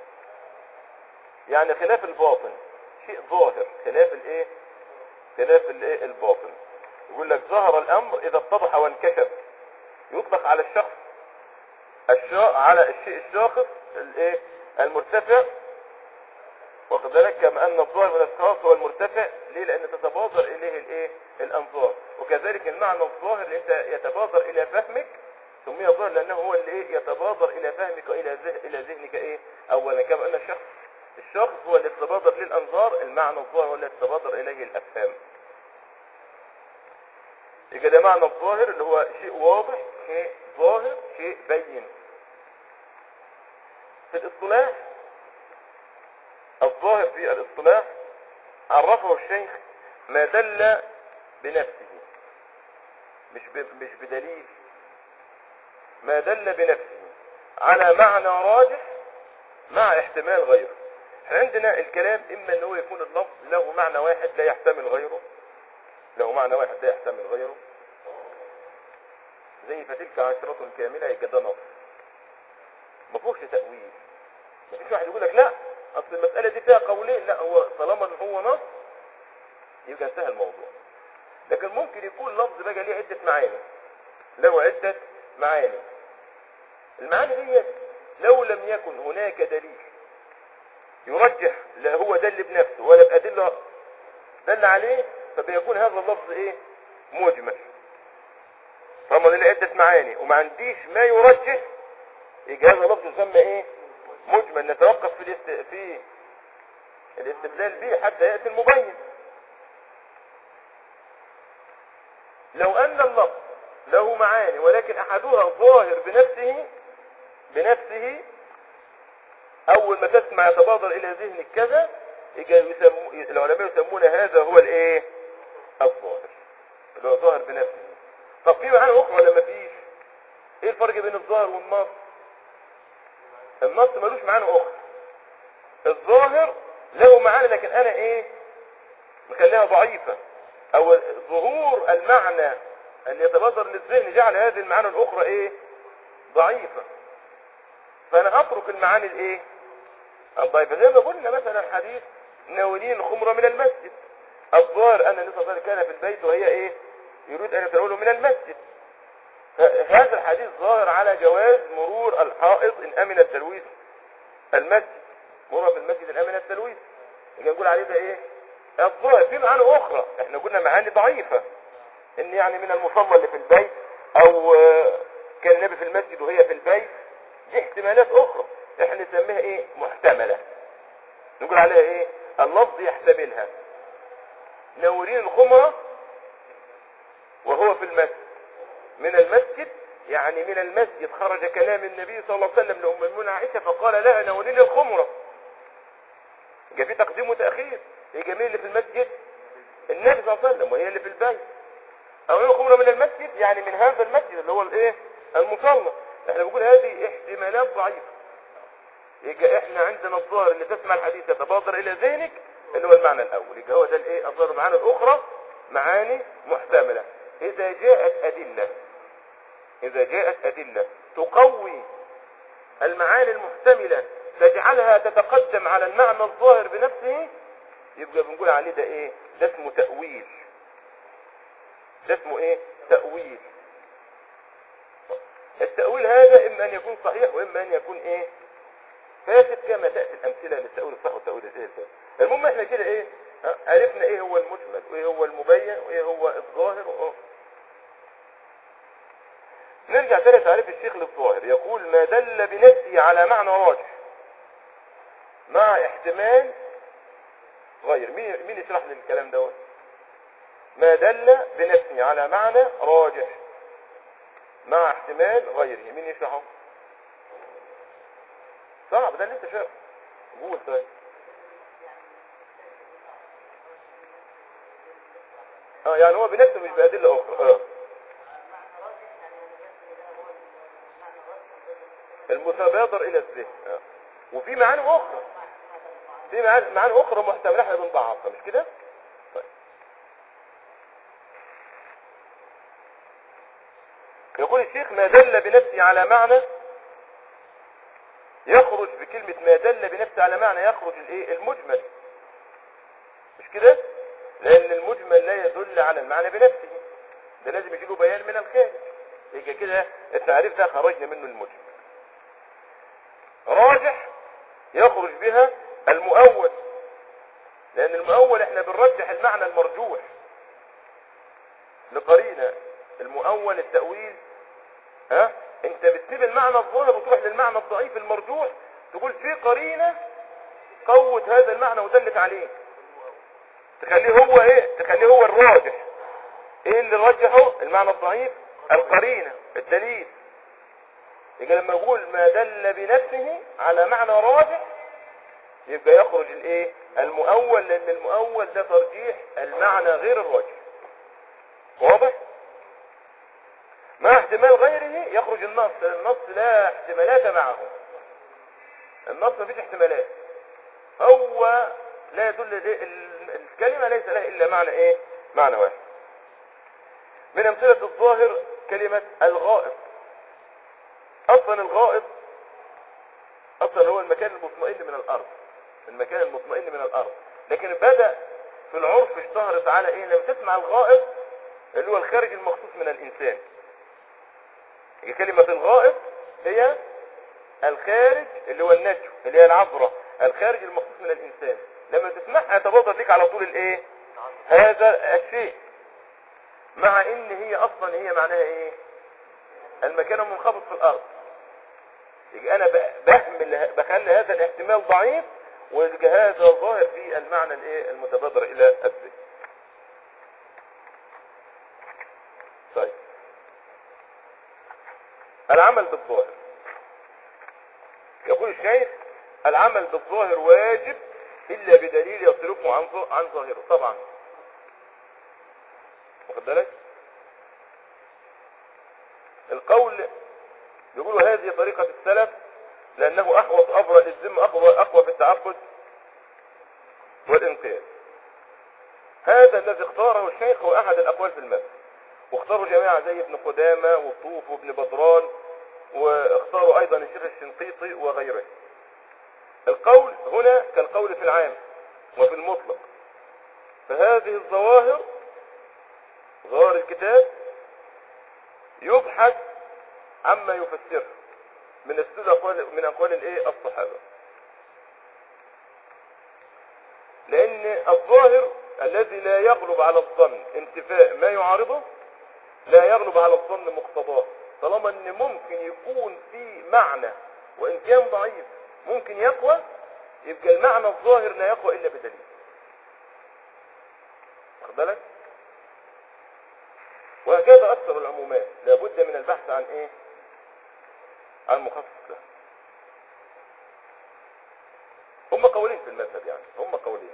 يعني خلاف الباطن شيء ظاهر خلاف الايه خلاف الايه الباطن يقول لك ظهر الامر اذا اتضح وانكشف يطلق على الشخص الشا... على الشيء الشاخص الايه المرتفع واخد بالك كما ان الظاهر من الاشخاص هو المرتفع ليه لان تتبادر اليه الايه الانظار وكذلك المعنى الظاهر اللي انت يتبادر الى فهمك سمي ظاهر لانه هو اللي ايه يتبادر الى فهمك والى ذه... الى ذهنك ايه اولا كما ان الشخص الشخص هو اللي يتبادر للانظار المعنى الظاهر هو اللي يتبادر اليه الافهام يبقى ده معنى الظاهر اللي هو شيء واضح شيء ظاهر شيء بين في الاصطلاح الظاهر في الاصطلاح عرفه الشيخ ما دل بنفسه مش ب... مش بدليل ما دل بنفسه على معنى راجح مع احتمال غيره احنا عندنا الكلام اما ان هو يكون اللفظ له معنى واحد لا يحتمل غيره له معنى واحد لا يحتمل غيره زي فتلك عشرة كاملة يبقى ده نص ما فيهوش تأويل ما فيش واحد يقول لك لا اصل المسألة دي فيها قولين لا هو طالما ان هو نص يبقى انتهى الموضوع لكن ممكن يكون لفظ بقى ليه عدة معاني له عدة معاني المعاني دي لو لم يكن هناك دليل يرجح لا هو دل بنفسه ولا بأدلة دل عليه فبيكون هذا اللفظ ايه مجمل طالما له عدة معاني وما عنديش ما يرجح يبقى هذا لفظ يسمى ايه مجمل نتوقف في الاست... في الاستدلال به حتى يأتي المبين لو ان اللفظ له معاني ولكن احدها ظاهر بنفسه بنفسه اول ما تسمع يتبادر الى ذهنك كذا يجي يسمو... العلماء يسمون هذا هو الايه الظاهر اللي هو ظاهر بنفسه طب في معاني اخرى ولا مفيش ايه الفرق بين الظاهر والنص النص ملوش معاني اخرى الظاهر له معاني لكن انا ايه مخليها ضعيفة او ظهور المعنى اللي يتبادر للذهن جعل هذه المعاني الاخرى ايه ضعيفة فانا اترك المعاني الايه الضعيفة زي ما قلنا مثلا حديث ناولين الخمرة من المسجد الظاهر ان النبي صلى الله عليه وسلم كان في البيت وهي ايه يريد ان يتناوله من المسجد هذا الحديث ظاهر على جواز مرور الحائض ان امن التلويث المسجد مرور في المسجد ان امن التلويث يجي نقول عليه ده ايه الظاهر في معاني اخرى احنا قلنا معاني ضعيفة ان يعني من المصلى اللي في البيت او آه، كان النبي في المسجد وهي في البيت دي احتمالات اخرى احنا نسميها ايه محتملة نقول عليها ايه اللفظ يحتملها نورين الخمرة وهو في المسجد من المسجد يعني من المسجد خرج كلام النبي صلى الله عليه وسلم لأم المؤمنين عائشة فقال لها نولين الخمرة يبقى في تقديم وتأخير هي جميل اللي في المسجد النبي صلى الله عليه وسلم وهي اللي في البيت أولين الخمرة من المسجد يعني من هذا المسجد اللي هو الايه المصلى احنا بنقول هذه احتمالات ضعيفة يبقى احنا عندنا الظاهر اللي تسمع الحديث يتبادر الى ذهنك اللي هو المعنى الاول يبقى هو ده الايه الظاهر المعاني الاخرى معاني محتملة اذا جاءت ادلة اذا جاءت ادلة تقوي المعاني المحتملة تجعلها تتقدم على المعنى الظاهر بنفسه يبقى بنقول عليه ده ايه ده اسمه تأويل ده اسمه ايه تأويل التأويل هذا اما ان يكون صحيح واما ان يكون ايه فاسد كما تأتي الامثلة للتأويل الصح والتأويل الايه الفاسد المهم احنا كده ايه ها، عرفنا ايه هو المجمل وايه هو المبين وايه هو الظاهر واه. نرجع تاني تعريف الشيخ للظاهر يقول ما دل بنفسه على معنى راجح مع احتمال غير مين مين يشرح لي الكلام دوت ما دل بنفسه على معنى راجح مع احتمال غيره مين يشرحه صعب ده اللي انت شايفه قول طيب اه يعني هو بنفسه مش بأدلة أخرى اه المتبادر إلى الذهن اه. وفي معاني أخرى في معاني معاني أخرى محتملة احنا بنضعفها مش كده؟ طيب. يقول الشيخ ما دل بنفسه على معنى يخرج بكلمة ما دل بنفسه على معنى يخرج الايه المجمل مش كده لان المجمل لا يدل على المعنى بنفسه ده لازم يجي له بيان من الخارج يبقى كده التعريف ده خرجنا منه المجمل راجح يخرج بها المؤول لان المؤول احنا بنرجح المعنى المرجوح لقرينه المؤول التأويل ها انت بتسيب المعنى الظاهر وتروح للمعنى الضعيف المرجوح تقول في قرينة قوت هذا المعنى ودلت عليه تخليه هو ايه تخليه هو الراجح ايه اللي رجحه المعنى الضعيف القرينة الدليل يبقى لما يقول ما دل بنفسه على معنى راجح يبقى يخرج الايه المؤول لان المؤول ده ترجيح المعنى غير الراجح واضح مع احتمال غيره يخرج النص لأن النص لا احتمالات معه النص مفيش احتمالات هو لا يدل ال- ال- الكلمة ليس لها إلا معنى إيه معنى واحد من أمثلة الظاهر كلمة الغائط أصلا الغائط أصلا هو المكان المطمئن من الأرض المكان المطمئن من الأرض لكن بدأ في العرف اشتهرت على إيه لما تسمع الغائط اللي هو الخارج المخصوص من الإنسان هي كلمة الغائط هي الخارج اللي هو النجو اللي هي العبرة الخارج المخصوص من الإنسان لما تسمعها يتبادر لك على طول الايه هذا الشيء مع ان هي اصلا هي معناها ايه المكان المنخفض في الارض يبقى انا ب- بحمل بخلي هذا الاحتمال ضعيف ويبقى هذا ظاهر في المعنى الايه المتبادر الى الذهن طيب العمل بالظاهر يقول الشيخ العمل بالظاهر واجب الا بدليل يصرفه عن ظ- عن ظاهره طبعا واخد بالك القول يقول هذه طريقة السلف لأنه أحوط أبرأ للذم أقوى أقوى في التعبد والانقياد هذا الذي اختاره الشيخ هو أحد الأقوال في المذهب واختاروا جماعة زي ابن قدامة والطوف وابن بدران واختاروا أيضا الشيخ الشنقيطي وغيره القول هنا كالقول في العام وفي المطلق فهذه الظواهر ظواهر الكتاب يبحث عما يفسره من السود أقوال من أقوال الإيه الصحابة لأن الظاهر الذي لا يغلب على الظن انتفاء ما يعارضه لا يغلب على الظن مقتضاه طالما ان ممكن يكون في معنى وان كان ضعيف ممكن يقوى يبقى المعنى الظاهر لا يقوى الا بدليل واخد بالك وهكذا اكثر العمومات لابد من البحث عن ايه عن مخصص له هم قولين في المذهب يعني هم قولين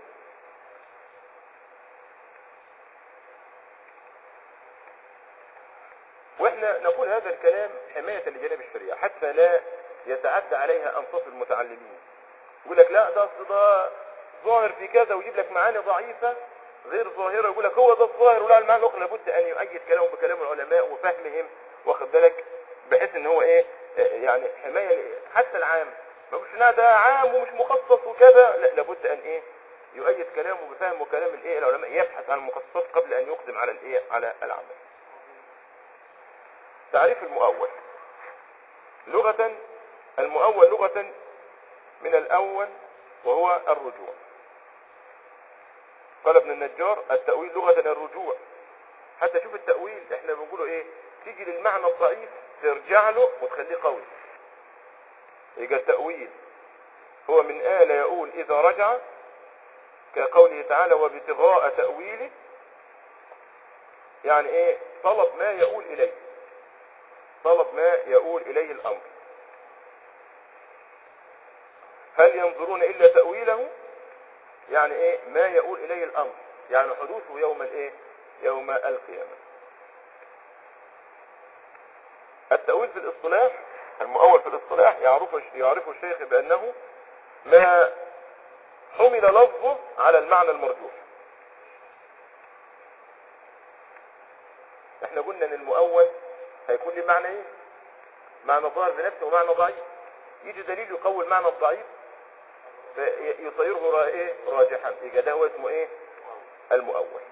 واحنا نقول هذا الكلام حماية لجانب الشريعة حتى لا يتعدى عليها انصاف المتعلمين يقول لك لا ده أصل ده ظاهر في كذا ويجيب لك معاني ضعيفة غير ظاهرة يقول لك هو ده الظاهر ولا المعنى الاخرى لابد ان يؤيد كلامه بكلام العلماء وفهمهم واخد بالك بحيث ان هو ايه آه، يعني حماية ل- حتى العام ما يقولش لا ده عام ومش مخصص وكذا لا لابد ان ايه يؤيد كلامه بفهم كلام الايه العلماء يبحث عن المخصصات قبل ان يقدم على الايه على العمل تعريف المؤول لغة المؤول لغة من الأول وهو الرجوع قال ابن النجار التأويل لغة الرجوع حتى شوف التأويل احنا بنقوله ايه تيجي للمعنى الضعيف ترجع له وتخليه قوي يبقى التأويل هو من آل يقول إذا رجع كقوله تعالى وابتغاء تأويله يعني ايه طلب ما يقول إليه طلب ما يقول إليه الأمر هل ينظرون إلا تأويله يعني إيه ما يقول إليه الأمر يعني حدوثه يوم الإيه يوم القيامة التأويل في الاصطلاح المؤول في الاصطلاح يعرف يعرف الشيخ بأنه ما حمل لفظه على المعنى المرجوح احنا قلنا ان المؤول هيكون له معنى ايه معنى ظاهر بنفسه ومعنى ضعيف يجي دليل يقوي المعنى الضعيف فيصيره را ايه راجحا يبقى ده هو اسمه ايه المؤول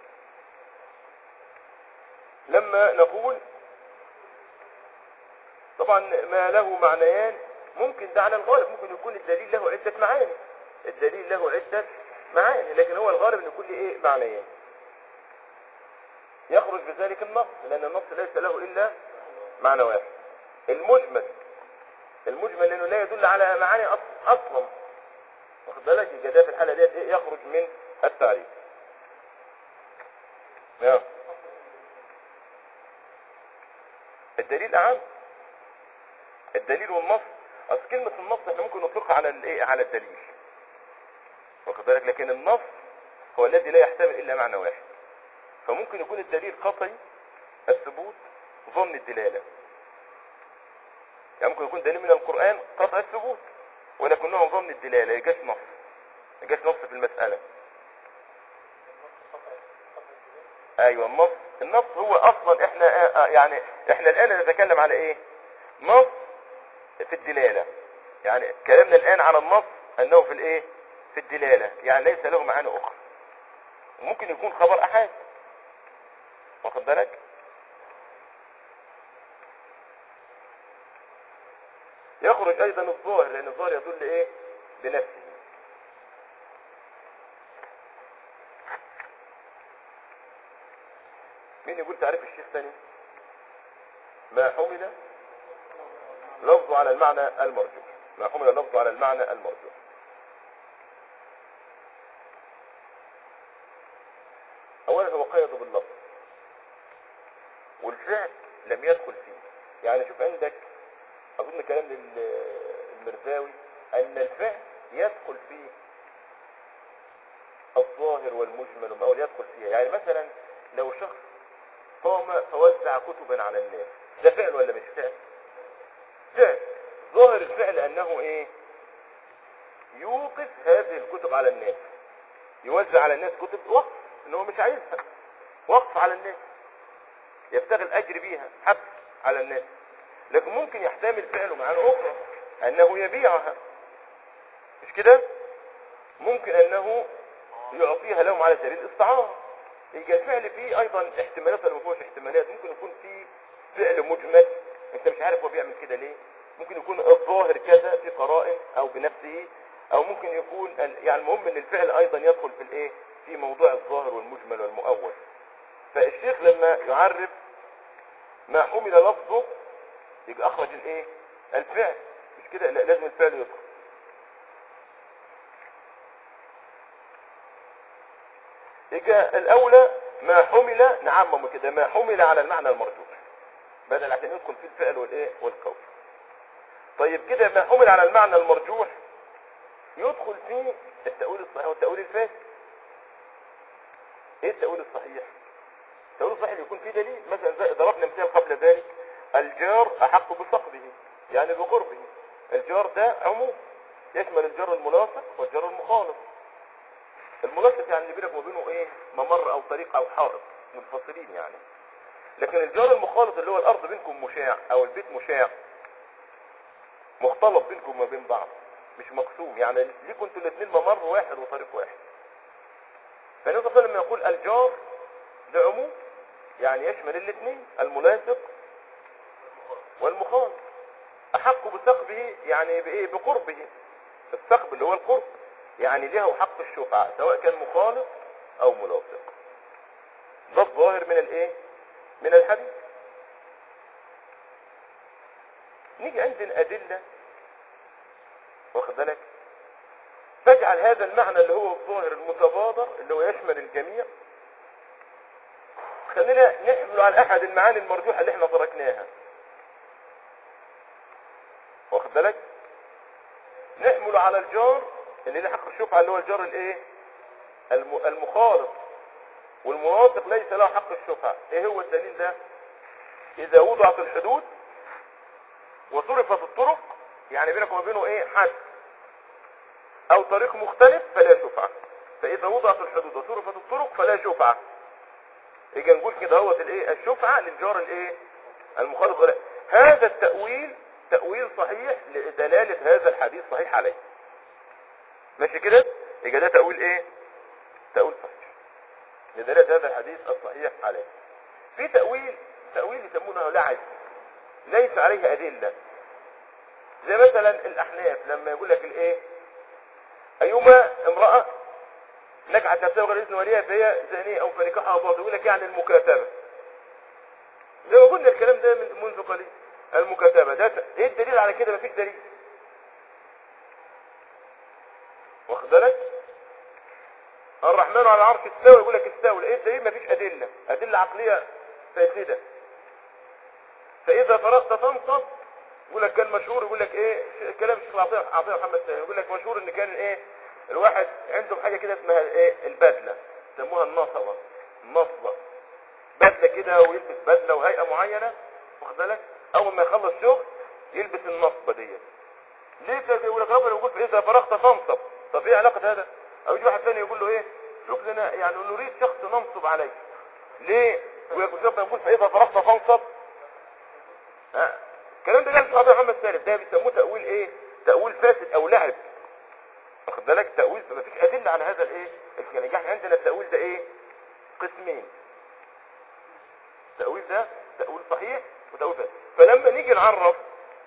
لما نقول طبعا ما له معنيان ممكن ده على الغالب ممكن يكون الدليل له عدة معاني الدليل له عدة معاني لكن هو الغالب ان يكون له ايه معنيان يخرج بذلك النص لان النص ليس له الا معنى واحد المجمل المجمل لانه لا يدل على معاني أص- اصلا واخد بالك يبقى ده في الحاله ديت ايه يخرج من التعريف نعم الدليل اعم الدليل والنص اصل كلمه النص احنا ممكن نطلقها على الايه على الدليل واخد بالك لكن النص هو الذي لا يحتمل الا معنى واحد فممكن يكون الدليل قطعي الثبوت ظن الدلاله يعني ممكن يكون دليل من القرآن قطع الثبوت ولكنه ظن الدلالة يجاش نص يجاش نص في المسألة ايوه النص النص هو اصلا احنا آه، آه، يعني احنا الان نتكلم على ايه نص في الدلالة يعني كلامنا الان على النص انه في الايه في الدلالة يعني ليس له معاني اخرى ممكن يكون خبر احاد واخد بالك يخرج ايضا الظاهر لان الظاهر يدل ايه بنفسه مين يقول تعريف الشيخ ثاني ما حمل لفظه على المعنى المرجوح ما حمل لفظه على المعنى المرجوح اولا هو قيد باللفظ والفعل لم يدخل فيه يعني شوف عندك اظن كلام لل- المرزاوي ان الفعل يدخل فيه الظاهر والمجمل والمؤول يدخل فيها يعني مثلا لو شخص قام فوزع كتبا على الناس ده فعل ولا مش فعل فعل ظاهر الفعل انه ايه يوقف هذه الكتب على الناس يوزع على الناس كتب وقف ان هو مش عايزها وقف على الناس يبتغي الاجر بيها حبس على الناس لكن ممكن يحتمل فعله معاني اخرى انه يبيعها مش كده ممكن انه يعطيها لهم على سبيل الاستعاره يبقى الفعل فيه ايضا احتمالات ولا ما فيهوش احتمالات ممكن يكون فيه فعل مجمل انت مش عارف هو بيعمل كده ليه ممكن يكون الظاهر كذا في قرائن او بنفسه او ممكن يكون ال- يعني المهم ان الفعل ايضا يدخل في الايه في موضوع الظاهر والمجمل والمؤول فالشيخ لما يعرف ما حمل لفظه يبقى اخرج الايه الفعل مش كده لا لازم الفعل يدخل يبقى الاولى ما حمل نعمم كده ما حمل على المعنى المرجوح بدل عشان يدخل فيه الفعل والايه والقول طيب كده ما حمل على المعنى المرجوح يدخل فيه التأويل الصحيح والتأويل الفاسد ايه التأويل الصحيح التأويل الصحيح يكون فيه دليل مثلا زي ضربنا مثال قبل ذلك الجار أحق بصحبه يعني بقربه الجار ده عموم يشمل الجار الملاصق والجار المخالط الملاصق يعني اللي بينك وبينه ايه ممر او طريق او حائط منفصلين يعني لكن الجار المخالط اللي هو الارض بينكم مشاع او البيت مشاع مختلط بينكم وما بين بعض مش مقسوم يعني ليكم انتوا الاثنين ممر واحد وطريق واحد فالنبي صلى الله عليه وسلم يقول الجار ده عموم يعني يشمل الاثنين الملاصق والمخالط احق بثقبه يعني بايه بقربه الثقب اللي هو القرب يعني له حق الشفعة سواء كان مخالط او ملاصق ده الظاهر من الايه من الحديث نيجي عندنا ادله واخد بالك فاجعل هذا المعنى اللي هو الظاهر المتبادر اللي هو يشمل الجميع خلينا نحمله على احد المعاني المرجوحه اللي احنا تركناها واخد بالك نحمله على الجار اللي له حق الشفعه اللي هو الجار الايه الم- المخالط والمناطق ليس له حق الشفعه ايه هو الدليل ده اذا وضعت الحدود وصرفت الطرق يعني بينك وبينه ايه حد او طريق مختلف فلا شفعة فاذا وضعت الحدود وصرفت الطرق فلا شفعة يجي نقول كده هو الايه الشفعة للجار الايه المخالط ولا هذا التأويل تأويل صحيح لدلالة هذا الحديث صحيح عليه ماشي كده يبقى ده تأويل ايه تأويل صحيح لدلالة هذا الحديث الصحيح عليه في تأويل تأويل يسمونه لعب ليس عليه أدلة زي مثلا الأحناف لما يقول لك الايه أيما امرأة نجحت نفسها غير إذن وليها فهي زانية أو فنكاحها باطل يقول لك يعني المكاتبة زي ما قلنا الكلام ده من منذ قليل المكاتبة ده ايه الدليل على كده مفيش دليل واخد بالك الرحمن على العرش استوى يقول لك استوى ايه الدليل مفيش أدلة أدلة عقلية فاسدة فإذا فرغت تنصب يقول لك كان مشهور يقول لك ايه ش- كلام الشيخ عطيه عطيه محمد سامي يقول لك مشهور ان كان ايه الواحد عندهم حاجه كده اسمها ايه البدله يسموها النصبه النصبه بدله كده ويلبس بدله وهيئه معينه واخد بالك اول ما يخلص شغل يلبس النصبه ديت ليه كده يقول لك ربنا يقول اذا فرغت فانصب طب ايه علاقه هذا او يجي واحد ثاني يقول له ايه شوف لنا يعني نريد شخص ننصب عليه ليه ويقول ربنا يقول فاذا فرغت فانصب ها الكلام ده قال الشيخ عبد محمد سالم ده بيسموه تأويل ايه تأويل فاسد او لعب واخد بالك تأويل فما فيش أدلة على هذا الايه يعني احنا عندنا التأويل ده ايه قسمين التأويل ده تأويل صحيح وتأويل فاسد فلما نيجي نعرف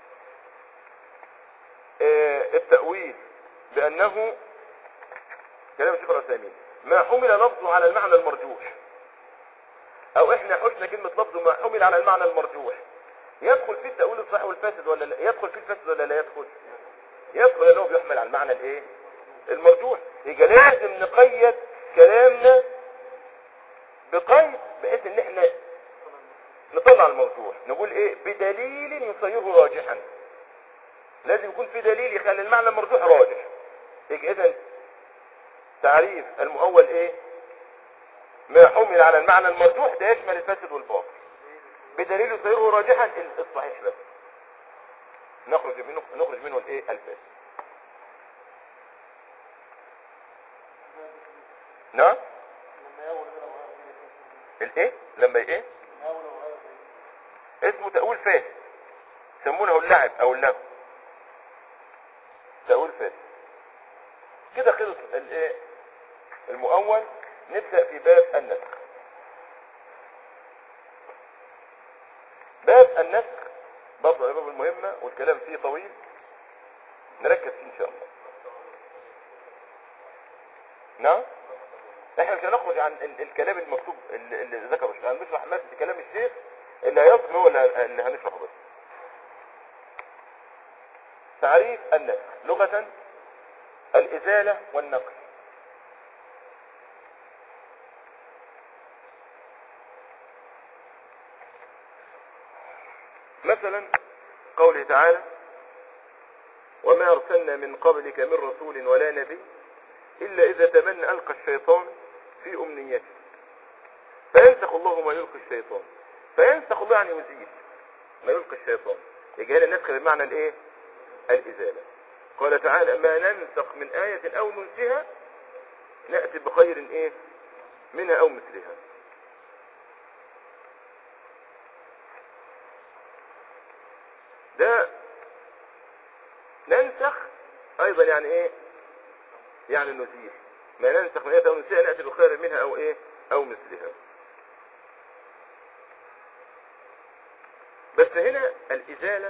آه التأويل بأنه كلام الشيخ العثيمين ما حمل لفظه على المعنى المرجوح او احنا حشنا كلمة لفظه ما حمل على المعنى المرجوح يدخل فيه التأويل الصحيح والفاسد ولا لا يدخل فيه الفاسد ولا لا يدخل يدخل لانه بيحمل على المعنى الايه المرجوح يبقى لازم نقيد كلامنا بقيد بحيث ان احنا نطلع الموضوع نقول ايه بدليل يصيره راجحا لازم يكون في دليل يخلي المعنى المرجوح راجح يبقى اذا تعريف المؤول ايه ما حمل على المعنى المرجوح ده يشمل الفاسد والباطل بدليل يصيره راجحا الصحيح بس نخرج منه نخرج منه الايه الفاسد نعم الايه لما ايه اسمه تأويل فاسد يسمونه اللعب او اللهو تأويل فاسد كده خلص الايه المؤول نبدأ في باب النسخ باب النسخ برضه الباب المهمة والكلام فيه طويل نركز فيه ان شاء الله نعم احنا مش هنخرج عن ال- الكلام المكتوب اللي اللي ذكره الشيخ هنشرح بس كلام الشيخ اللي هيصدم هو اللي اللي هنشرحه بس تعريف النسخ لغة الإزالة والنقل مثلا قوله تعالى وما أرسلنا من قبلك من رسول ولا نبي إلا إذا تمنى ألقى الشيطان في أمنيته فينسخ الله ما يلقي الشيطان فينسخ الله يعني يزيل ما يلقي الشيطان يجي هنا النسخ بمعنى الايه الإزالة قال تعالى ما ننسخ من آية أو ننسها نأتي بخير ايه منها أو مثلها ده ننسخ أيضا يعني ايه يعني نزيل ما ننسخ من آية أو ننسها نأتي بخير منها أو ايه أو مثلها بس هنا الإزالة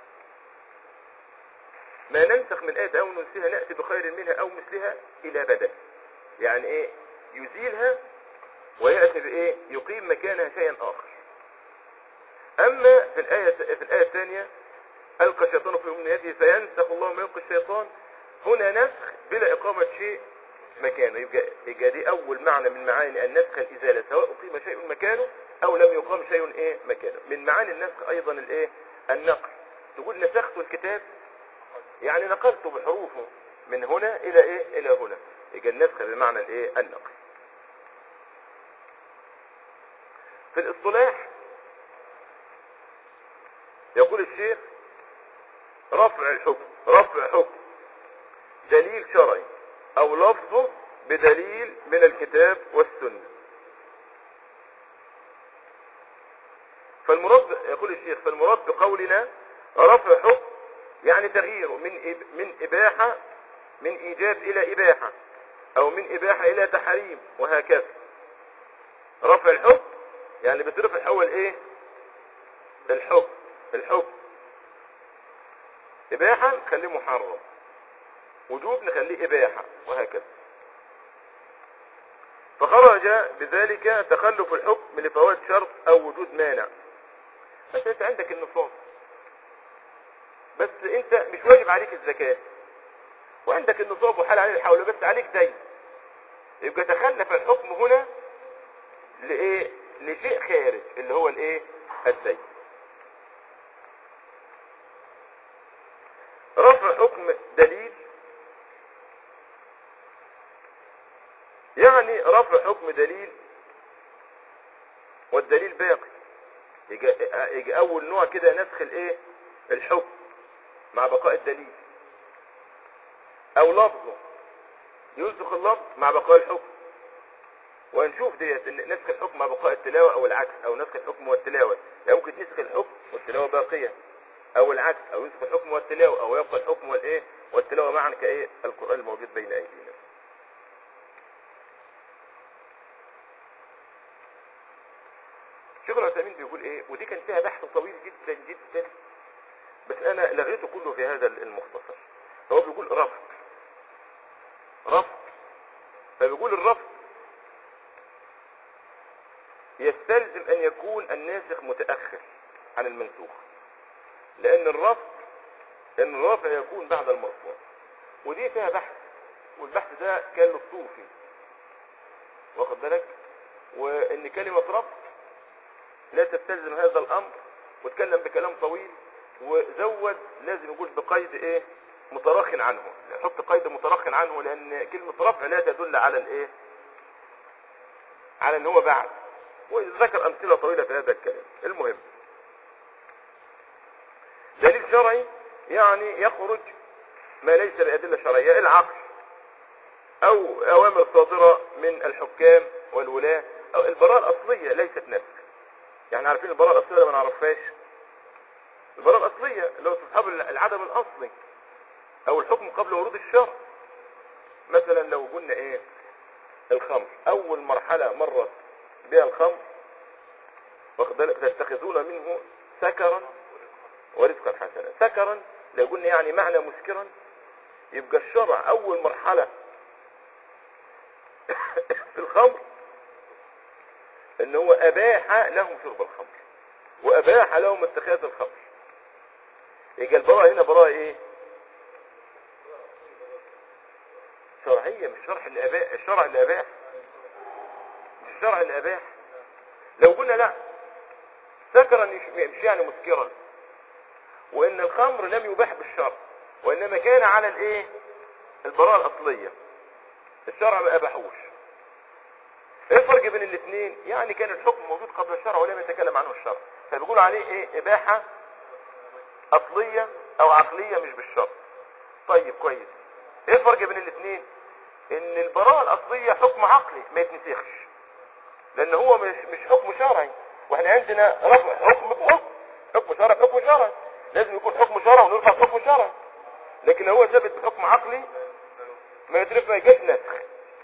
ما ننسخ من آية أو ننسها نأتي بخير منها أو مثلها إلى بدل يعني إيه يزيلها ويأتي بإيه يقيم مكانها شيئا آخر أما في الآية في الآية الثانية ألقى الشيطان في أمنيته فينسخ الله ما يلقي الشيطان هنا نسخ بلا إقامة شيء مكانه يبقى, يبقى دي أول معنى من معاني النسخ الإزالة سواء أقيم شيء مكانه أو لم يقام شيء إيه مكانه من معاني النسخ أيضا الإيه النقل تقول نسخت الكتاب يعني نقلت بحروفه من هنا إلى إيه إلى هنا يبقى النسخ بمعنى الإيه النقل في الاصطلاح يقول الشيخ رفع الحكم رفع حكم دليل شرعي او لفظه بدليل من الكتاب والسنة فالمراد يقول الشيخ فالمراد بقولنا رفع حكم يعني تغييره من إب من إباحة من إيجاب إلى إباحة أو من إباحة إلى تحريم وهكذا رفع الحكم يعني بترفع الأول إيه الحكم الحكم إباحة نخليه محرم وجوب نخليه إباحة وهكذا فخرج بذلك تخلف الحكم لفوات شرط أو وجود مانع بس أنت عندك النصاب بس أنت مش واجب عليك الزكاة وعندك النصاب وحال عليه الحول بس عليك دين يبقى تخلف الحكم هنا لإيه لشيء خارج اللي هو الإيه الدين رفع حكم دليل يعني رفع حكم دليل والدليل باقي يجي, يجي اول نوع كده نسخ الايه الحكم مع بقاء الدليل او لفظه ينسخ اللفظ مع بقاء الحكم ونشوف ديت ان نسخ الحكم مع بقاء التلاوة او العكس او نسخ الحكم والتلاوة يعني ممكن نسخ الحكم والتلاوة باقية او العكس او ينسخ الحكم والتلاوة او يبقى الحكم والايه والتلاوة معا كايه القرآن الموجود بين ايدينا شيخ العثيمين بيقول ايه ودي كان فيها بحث طويل جدا جدا بس انا لغيته كله في هذا المختصر هو بيقول رفض رفض فبيقول الرفض يستلزم ان يكون الناسخ متأخر عن المنسوخ لان الرفض ان الرافع يكون بعد المرفوع ودي فيها بحث والبحث ده كان للصوفي واخد بالك وان كلمة رفض لا تستلزم هذا الامر واتكلم بكلام طويل وزود لازم يقول بقيد ايه متراخ عنه يحط قيد متراخ عنه لان كلمة رفع لا تدل على الايه على ان هو بعد وذكر امثلة طويلة في هذا الكلام المهم دليل شرعي يعني يخرج ما ليس بأدلة شرعية العقل او اوامر صادرة من الحكام والولاة او البراءة الاصلية ليست نسخ يعني عارفين البراءة الاصلية ما نعرفهاش البراءة الاصلية اللي هو استصحاب العدم الاصلي او الحكم قبل ورود الشرع مثلا لو قلنا ايه الخمر اول مرحلة مرت بها الخمر واخد بالك تتخذون منه سكرا ورزقا حسنا سكرا لو قلنا يعني معنى مسكرا يبقى الشرع اول مرحلة في الخمر ان هو اباح لهم شرب الخمر واباح لهم اتخاذ الخمر يبقى البراءة هنا براءة ايه شرعية مش شرع اللي اباح الشرع اللي اباح مش الشرع اللي اباح لو قلنا لا سكرا مش مش يعني مسكرا وان الخمر لم يباح بالشرع وانما كان على الايه البراءة الاصلية الشرع ما اباحوش ايه الفرق بين الاثنين يعني كان الحكم موجود قبل الشرع ولم يتكلم عنه الشرع فبيقولوا عليه ايه اباحة اصلية او عقلية مش بالشرع طيب كويس ايه الفرق بين الاثنين ان البراءة الاصلية حكم عقلي ما يتنسخش لان هو مش مش حكم شرعي واحنا عندنا رفع حكم بحكم حكم شرعي بحكم شرعي لازم يكون حكم شرعي ونرفع حكم شرعي لكن هو ثابت بحكم عقلي ما يدرك ما يجيش نسخ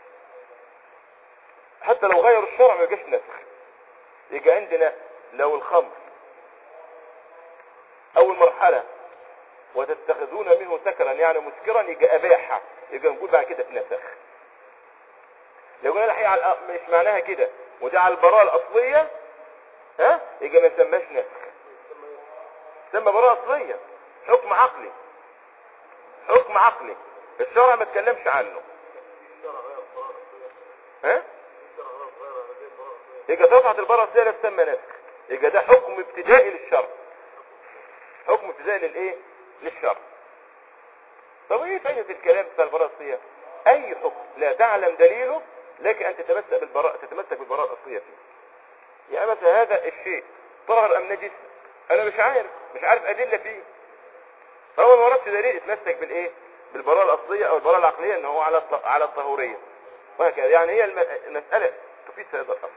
حتى لو غيروا الشرع ما يجيش نسخ يجي عندنا لو الخمر اول مرحلة وتتخذون منه سكرا يعني مسكرا يجي اباحة يجي نقول بعد كده اتنسخ لو قلنا الحقيقة على الأ- مش معناها كده وده على البراءة الاصلية ها يجي ما يسماش نسخ سمى براءة اصلية حكم عقلي حكم عقلي الشرع ما اتكلمش عنه ها يبقى رفعت البراءة الاصلية لا تسمى نسخ يبقى ده حكم ابتدائي للشرع حكم ابتدائي للايه للشرع طب ايه فايدة الكلام بتاع البراءة الاصلية اي حكم لا تعلم دليله لك ان تتمسك بالبراءة تتمسك بالبراءة الاصلية فيه يعني مثلا هذا الشيء طاهر ام نجس انا مش عارف مش عارف ادلة فيه هو ما وردش دليل اتمسك بالايه بالبراءة الاصلية او البراءة العقلية ان هو على الط- على الطهورية وهكذا يعني هي الم- المسألة تفيد هذا الامر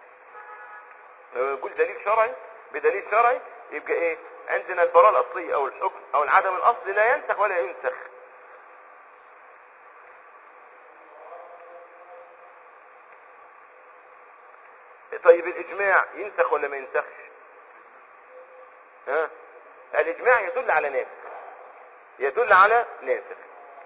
لو يقول دليل شرعي بدليل شرعي يبقى ايه عندنا البراءة الاصلية او الحكم او العدم الاصلي لا ينسخ ولا ينسخ طيب الاجماع ينسخ ولا ما ينسخش ها الاجماع يدل على ناسخ يدل على ناسخ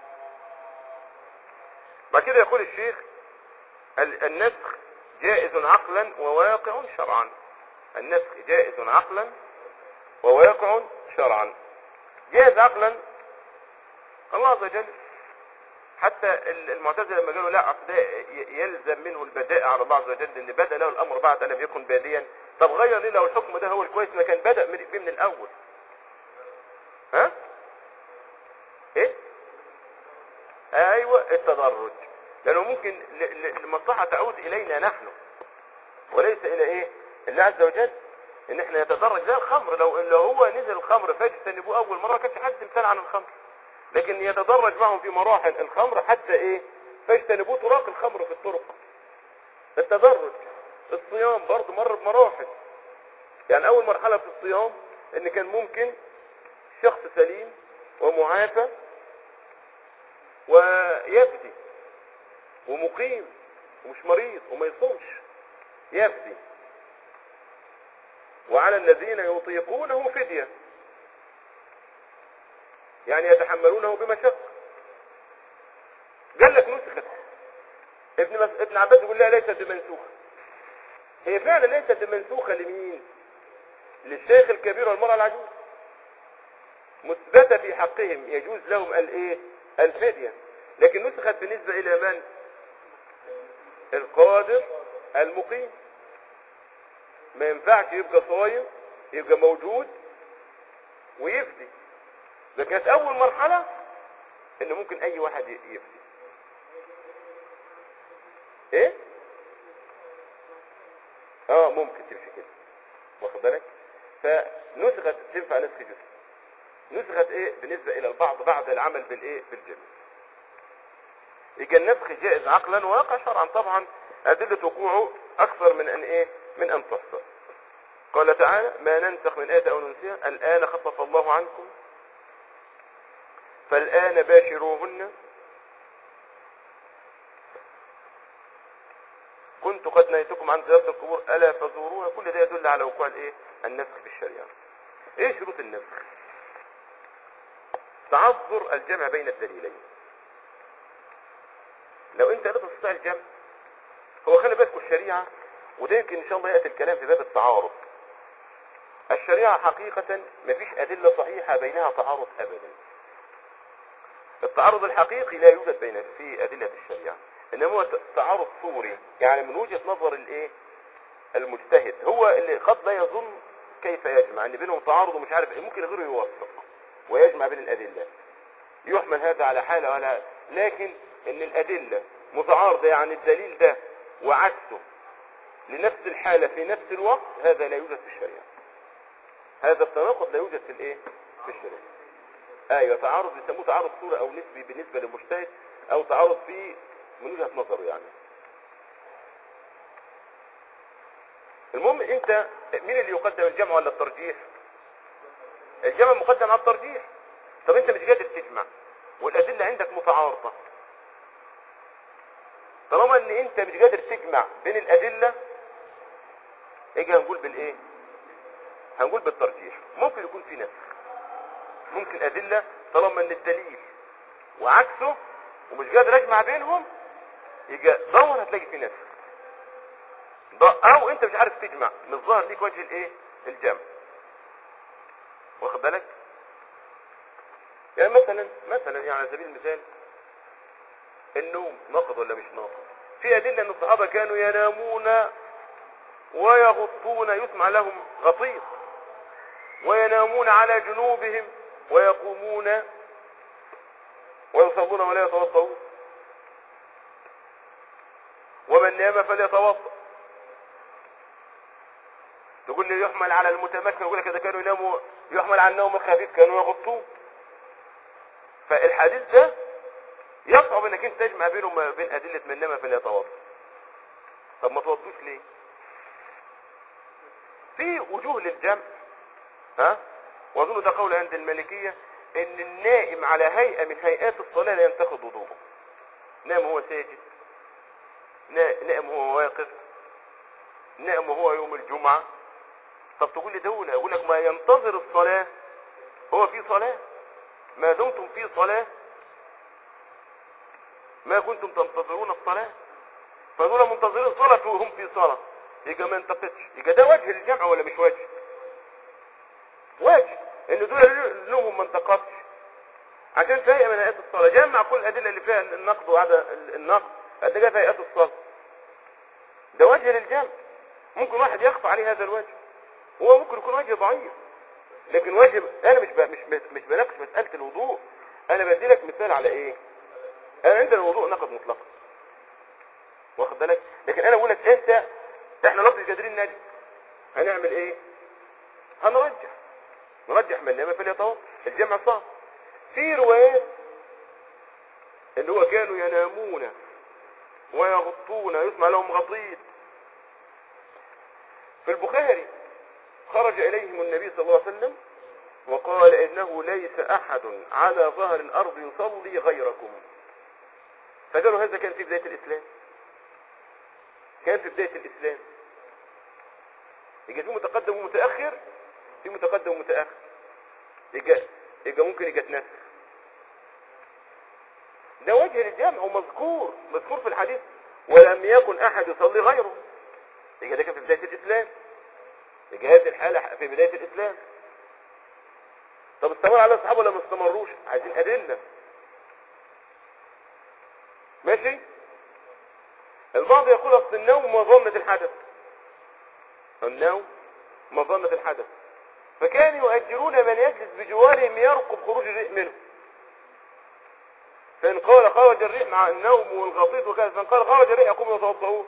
بعد كده يقول الشيخ ال- النسخ جائز عقلا وواقع شرعا النسخ جائز عقلا وواقع شرعا جائز عقلا الله عز وجل حتى ال- المعتزله لما قالوا لا أصل ده ي- يلزم منه البداء على الله عز وجل ان بدا له الامر بعد لم يكن باديا طب غير ليه لو الحكم ده هو الكويس ما كان بدا من بيه من الاول ها ايه ايوه التدرج لانه ممكن ل- ل- المصلحه تعود الينا نحن وليس الى ايه الله عز وجل ان احنا نتدرج زي الخمر لو لو هو نزل الخمر فاجتنبوه اول مره ما كانش حد امتنع عن الخمر لكن يتدرج معهم في مراحل الخمر حتى ايه فاجتنبوه طراق الخمر في الطرق التدرج الصيام برضه مر بمراحل يعني اول مرحله في الصيام ان كان ممكن شخص سليم ومعافى ويبدي ومقيم ومش مريض وما يصومش يبدي وعلى الذين يطيقونه فدية يعني يتحملونه بمشقة قال لك نسخت ابن مس... ابن عباس يقول لها ليست بمنسوخة هي فعلا ليست بمنسوخة لمين للشيخ الكبير والمرأة العجوز مثبتة في حقهم يجوز لهم الايه الفدية لكن نسخت بالنسبة الى من القادر المقيم ما ينفعش يبقى صايم يبقى موجود ويفدي ده كانت اول مرحلة ان ممكن اي واحد ي- يفدي ايه اه ممكن تمشي كده واخد بالك فنسخت تنفع نسخ جزء نسخت ايه بالنسبة الى البعض بعد العمل بالايه بالجنة يبقى النسخ جائز عقلا وواقع شرعا طبعا ادلة وقوعه اكثر من ان ايه من ان تحصى قال تعالى ما ننسخ من آية أو ننسيها الآن خفف الله عنكم فالآن باشروهن كنت قد نهيتكم عن زيارة القبور ألا فزوروها كل ده يدل على وقوع الإيه النسخ في الشريعة إيه شروط النسخ تعذر الجمع بين الدليلين لو أنت لا تستطيع الجمع هو خلي بالكم الشريعة وده يمكن إن شاء الله يأتي الكلام في باب التعارض الشريعة حقيقة مفيش أدلة صحيحة بينها تعارض أبدا التعارض الحقيقي لا يوجد بين في أدلة الشريعة إنما هو تعارض صوري يعني من وجهة نظر الإيه المجتهد هو اللي قد لا يظن كيف يجمع ان بينهم تعارض ومش عارف إيه ممكن غيره يوفق ويجمع بين الادله يحمل هذا على حاله ولا لكن ان الادله متعارضه يعني الدليل ده وعكسه لنفس الحاله في نفس الوقت هذا لا يوجد في الشريعه هذا التناقض لا يوجد في الايه في الشريعه ايوه تعارض بيسموه تعارض صوره او نسبي بالنسبه للمجتهد او تعارض في من وجهه نظره يعني المهم انت مين اللي يقدم الجمع ولا الترجيح الجمع مقدم على الترجيح طب انت مش قادر تجمع والادله عندك متعارضه طالما ان انت مش قادر تجمع بين الادله اجي هنقول بالايه هنقول بالترجيح ممكن يكون في نسخ ممكن ادله طالما ان الدليل وعكسه ومش قادر اجمع بينهم يجي دور هتلاقي في نسخ ض- او انت مش عارف تجمع مش ظاهر ليك وجه الايه الجمع واخد بالك يعني مثلا مثلا يعني على سبيل المثال النوم ناقض ولا مش ناقض في ادله ان الصحابه كانوا ينامون ويغطون يسمع لهم غطيط وينامون على جنوبهم ويقومون ويصلون ولا يتوضؤون ومن نام فليتوضا تقول لي يحمل على المتمكن يقول لك اذا كانوا يناموا يحمل على النوم الخفيف كانوا يغطوه فالحديث ده يصعب انك انت تجمع بينه وما بين ادله من نام فليتوضا طب ما توضوش ليه في وجوه للجمع ها واظن ده قول عند المالكيه ان النائم على هيئه من هيئات الصلاه لا ينتقض وضوءه نام هو ساجد نا- نائم هو واقف نائم هو يوم الجمعه طب تقول لي دولة يقول لك ما ينتظر الصلاة هو في صلاة ما دمتم في صلاة ما كنتم تنتظرون الصلاة فدول منتظرين الصلاة وهم في صلاة يبقى ما ينتقدش يبقى ده وجه الجمع ولا مش وجه وجه ان دول نومهم ما انتقدش عشان في هيئة من هيئات الصلاة جمع كل الأدلة اللي فيها النقد وعدم النقد قد جاء في هيئات الصلاة ده وجه للجمع ممكن واحد يخفى عليه هذا الوجه هو ممكن يكون وجه ضعيف لكن وجه انا مش ب... مش مش بناقش مساله الوضوء انا بدي لك مثال على ايه انا عندنا الوضوء نقد مطلقا واخد بالك لكن انا بقول لك انت احنا لفظ قادرين نجي هنعمل ايه هنرجح نرجح من نام فليتوضا الجمع صعب في روايات اللي هو كانوا ينامون ويغطون يسمع لهم غطيط في البخاري خرج إليهم النبي صلى الله عليه وسلم وقال إنه ليس أحد على ظهر الأرض يصلي غيركم فقالوا هذا كان في بداية الإسلام كان في بداية الإسلام يجي في متقدم ومتأخر في متقدم ومتأخر يجي, يجي ممكن يجي نسخ ده وجه للجمع ومذكور مذكور في الحديث ولم يكن أحد يصلي غيره يجي ده كان في بداية الإسلام يجي هذه الحالة في بداية الإسلام طب استمر على الصحابة ولا ما استمروش عايزين أدلة ماشي البعض يقول أصل النوم مظنة الحدث النوم مظنة الحدث فكانوا يؤجرون من يجلس بجوارهم يرقب خروج الريح منه فإن قال خرج الريح مع النوم والغطيط وكذا فإن قال خرج الريح يقوم يتوضؤون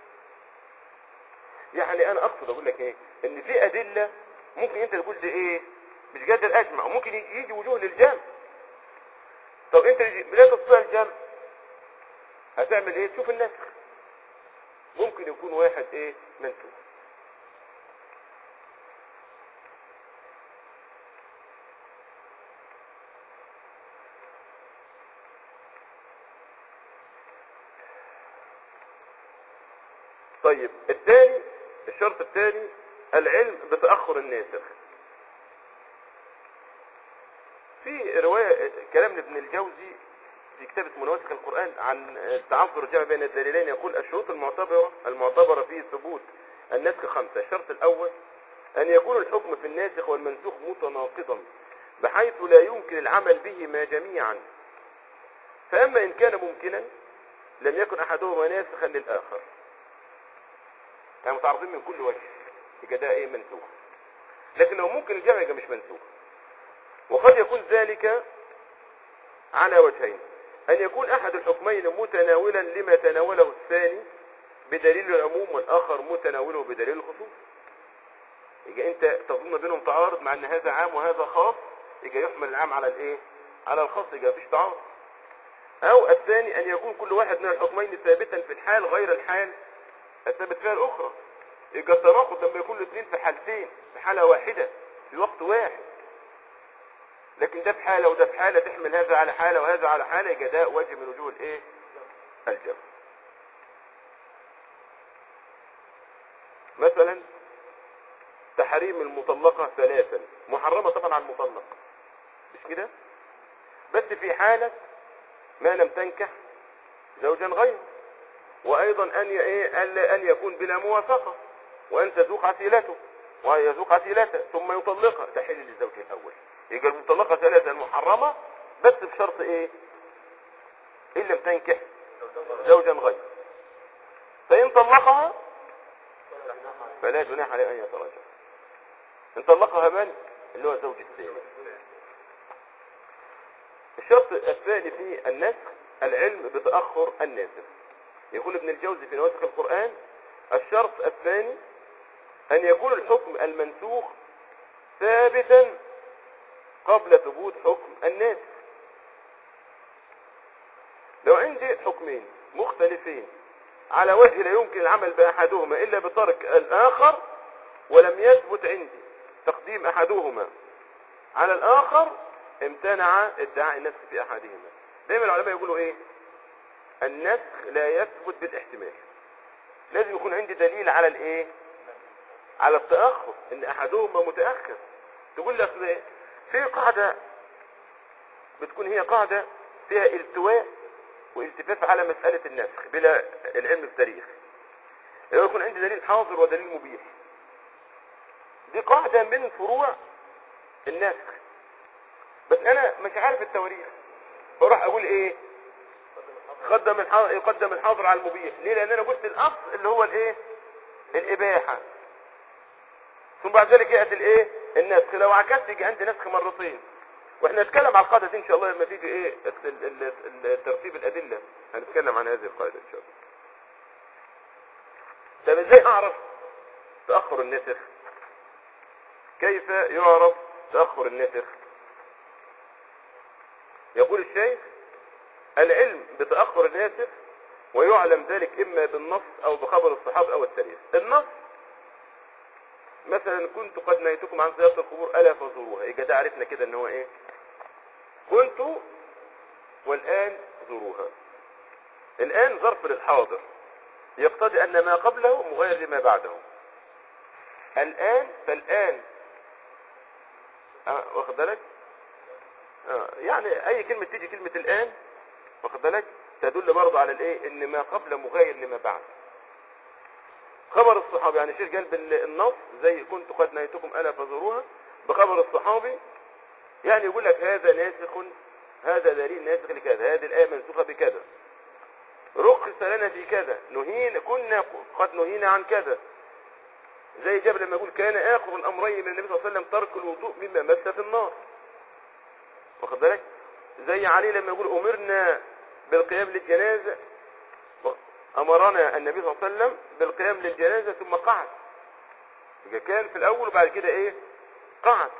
يعني انا اقصد اقول لك ايه ان في ادله ممكن انت تقول دي ايه مش قادر اجمع ممكن يجي يجي وجوه للجمع طب انت لا تستطيع الجمع هتعمل ايه تشوف النسخ ممكن يكون واحد ايه منسوخ طيب الثاني الشرط الثاني العلم بتأخر الناسخ في رواية كلام ابن الجوزي في كتاب اسمه نواسخ القرآن عن التعذر الجمع بين الدليلين يقول الشروط المعتبرة المعتبرة في ثبوت النسخ خمسة الشرط الأول أن يكون الحكم في الناسخ والمنسوخ متناقضا بحيث لا يمكن العمل بهما جميعا فأما إن كان ممكنا لم يكن أحدهما ناسخا للآخر يعني متعارضين من كل وجه يبقى ده ايه منسوخ لكن لو ممكن الجمع يبقى مش منسوخ وقد يكون ذلك على وجهين أن يكون أحد الحكمين متناولا لما تناوله الثاني بدليل العموم والآخر متناوله بدليل الخصوص يبقى أنت تظن بينهم تعارض مع أن هذا عام وهذا خاص يبقى يحمل العام على الإيه؟ على الخاص يبقى مفيش تعارض أو الثاني أن يكون كل واحد من الحكمين ثابتا في الحال غير الحال الثابت فيها الأخرى يبقى التناقض لما يكون الاثنين في حالتين في حالة واحدة في وقت واحد لكن ده في حالة وده في حالة تحمل هذا على حالة وهذا على حالة يبقى ده وجه من وجوه الايه الجمع مثلا تحريم المطلقة ثلاثا محرمة طبعا على المطلق مش كده بس في حالة ما لم تنكح زوجا غيره وايضا ان ي- ايه ألا ان يكون بلا موافقة وان تذوق عسيلته ويذوق عسيلته ثم يطلقها تحل للزوج الاول يبقى المطلقة ثلاثا محرمة بس بشرط ايه ان لم تنكح زوجا غيره فان طلقها فلا جناح عليه ان يتراجع ان طلقها من اللي هو الزوج الثاني الشرط الثاني في النسخ العلم بتأخر الناسخ يقول ابن الجوزي في نواسخ القرآن الشرط الثاني أن يكون الحكم المنسوخ ثابتا قبل ثبوت حكم الناسخ لو عندي حكمين مختلفين على وجه لا يمكن العمل بأحدهما إلا بترك الآخر ولم يثبت عندي تقديم أحدهما على الآخر امتنع ادعاء النسخ في أحدهما دايما العلماء يقولوا إيه النسخ لا يثبت بالاحتمال لازم يكون عندي دليل على الإيه على التأخر إن أحدهما متأخر تقول لي أصل إيه؟ في قاعدة بتكون هي قاعدة فيها التواء والتفاف على مسألة النسخ بلا العلم بالتاريخ لو يكون عندي دليل حاضر ودليل مبيح دي قاعدة من فروع النسخ بس انا مش عارف التواريخ فاروح اقول ايه قدم الحاضر يقدم الحاضر على المبيح ليه لان انا قلت الاصل اللي هو الايه الاباحه ثم بعد ذلك ياتي الايه النسخ لو عكست يجي عندي نسخ مرتين واحنا نتكلم على القاعده دي ان شاء الله لما تيجي ايه ال- ال- ال- ترتيب الادله هنتكلم عن هذه القاعده ان شاء الله طب ازاي اعرف تاخر النسخ كيف يعرف تاخر النسخ يقول الشيخ العلم بتاخر الناسخ ويعلم ذلك اما بالنص او بخبر الصحابه او التاريخ النص مثلا كنت قد نهيتكم عن زيارة القبور ألا فزوروها يبقى ده عرفنا كده ان هو ايه كنت والآن زوروها الآن ظرف للحاضر يقتضي أن ما قبله مغير لما بعده الآن فالآن آه واخد بالك آه يعني أي كلمة تيجي كلمة الآن واخد بالك تدل برضه على الايه ان ما قبل مغاير لما بعد خبر الصحابي يعني شيخ قال بالنص زي كنت قد نهيتكم الا فزوروها بخبر الصحابي يعني يقول لك هذا ناسخ هذا دليل ناسخ لكذا هذه الايه منسوخه بكذا رخص لنا في كذا نهينا كنا قد نهينا عن كذا زي جابر لما يقول كان اخر الامرين من النبي صلى الله عليه وسلم ترك الوضوء مما مس في النار واخد بالك زي علي لما يقول امرنا بالقيام للجنازه امرنا النبي صلى الله عليه وسلم بالقيام للجنازه ثم قعد يبقى كان في الاول وبعد كده ايه قعد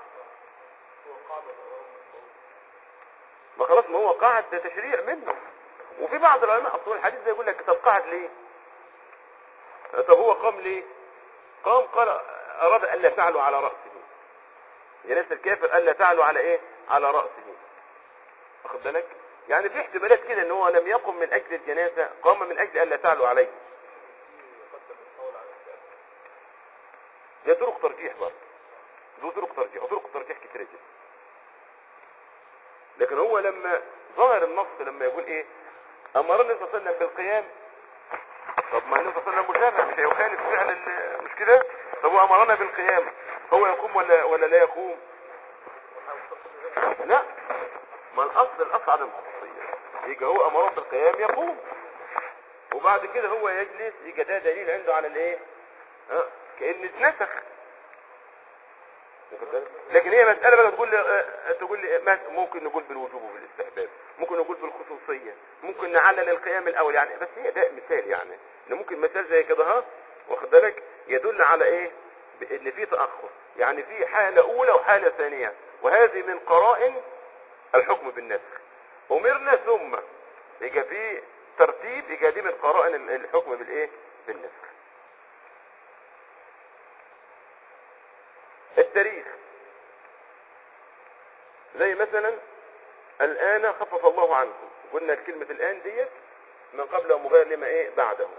ما خلاص ما هو قعد ده تشريع منه وفي بعض العلماء اصول الحديث ده يقول لك طب قعد ليه طب هو قام ليه قام قال اراد الا تعلو على راسه يا ناس الكافر الا تعلو على ايه على راسه واخد بالك يعني في احتمالات كده ان هو لم يقم من اجل الجنازه قام من اجل الا تعلو عليه دي طرق ترجيح برضه دي طرق ترجيح وطرق ترجيح كتير جدا لكن هو لما ظهر النص لما يقول ايه امرنا النبي صلى الله عليه وسلم بالقيام طب ما النبي صلى الله عليه وسلم مشرع مش هيخالف فعل ال- مش كده طب هو امرنا بالقيام هو يقوم ولا ولا لا يقوم لا ما الاصل الاصل عدم الخصوصيه يجي هو امرهم بالقيام يقوم وبعد كده هو يجلس يجي ده دليل عنده على الايه ها كان اتنسخ واخد بالك؟ لكن هي مسألة بقى تقول لي آه، تقول لي ما- ممكن نقول بالوجوب وبالاستحباب ممكن نقول بالخصوصية ممكن نعلل القيام الأول يعني بس هي ده مثال يعني إن ممكن مثال زي كده ها واخد بالك يدل على إيه بإن في تأخر يعني في حالة أولى وحالة ثانية وهذه من قرائن الحكم بالنسخ أمرنا ثم يبقى في ترتيب يبقى دي من قرائن ال- الحكم بالإيه بالنسخ التاريخ زي مثلا الآن خفف الله عنكم قلنا كلمة الآن ديت من قبل ومغير لما إيه بعده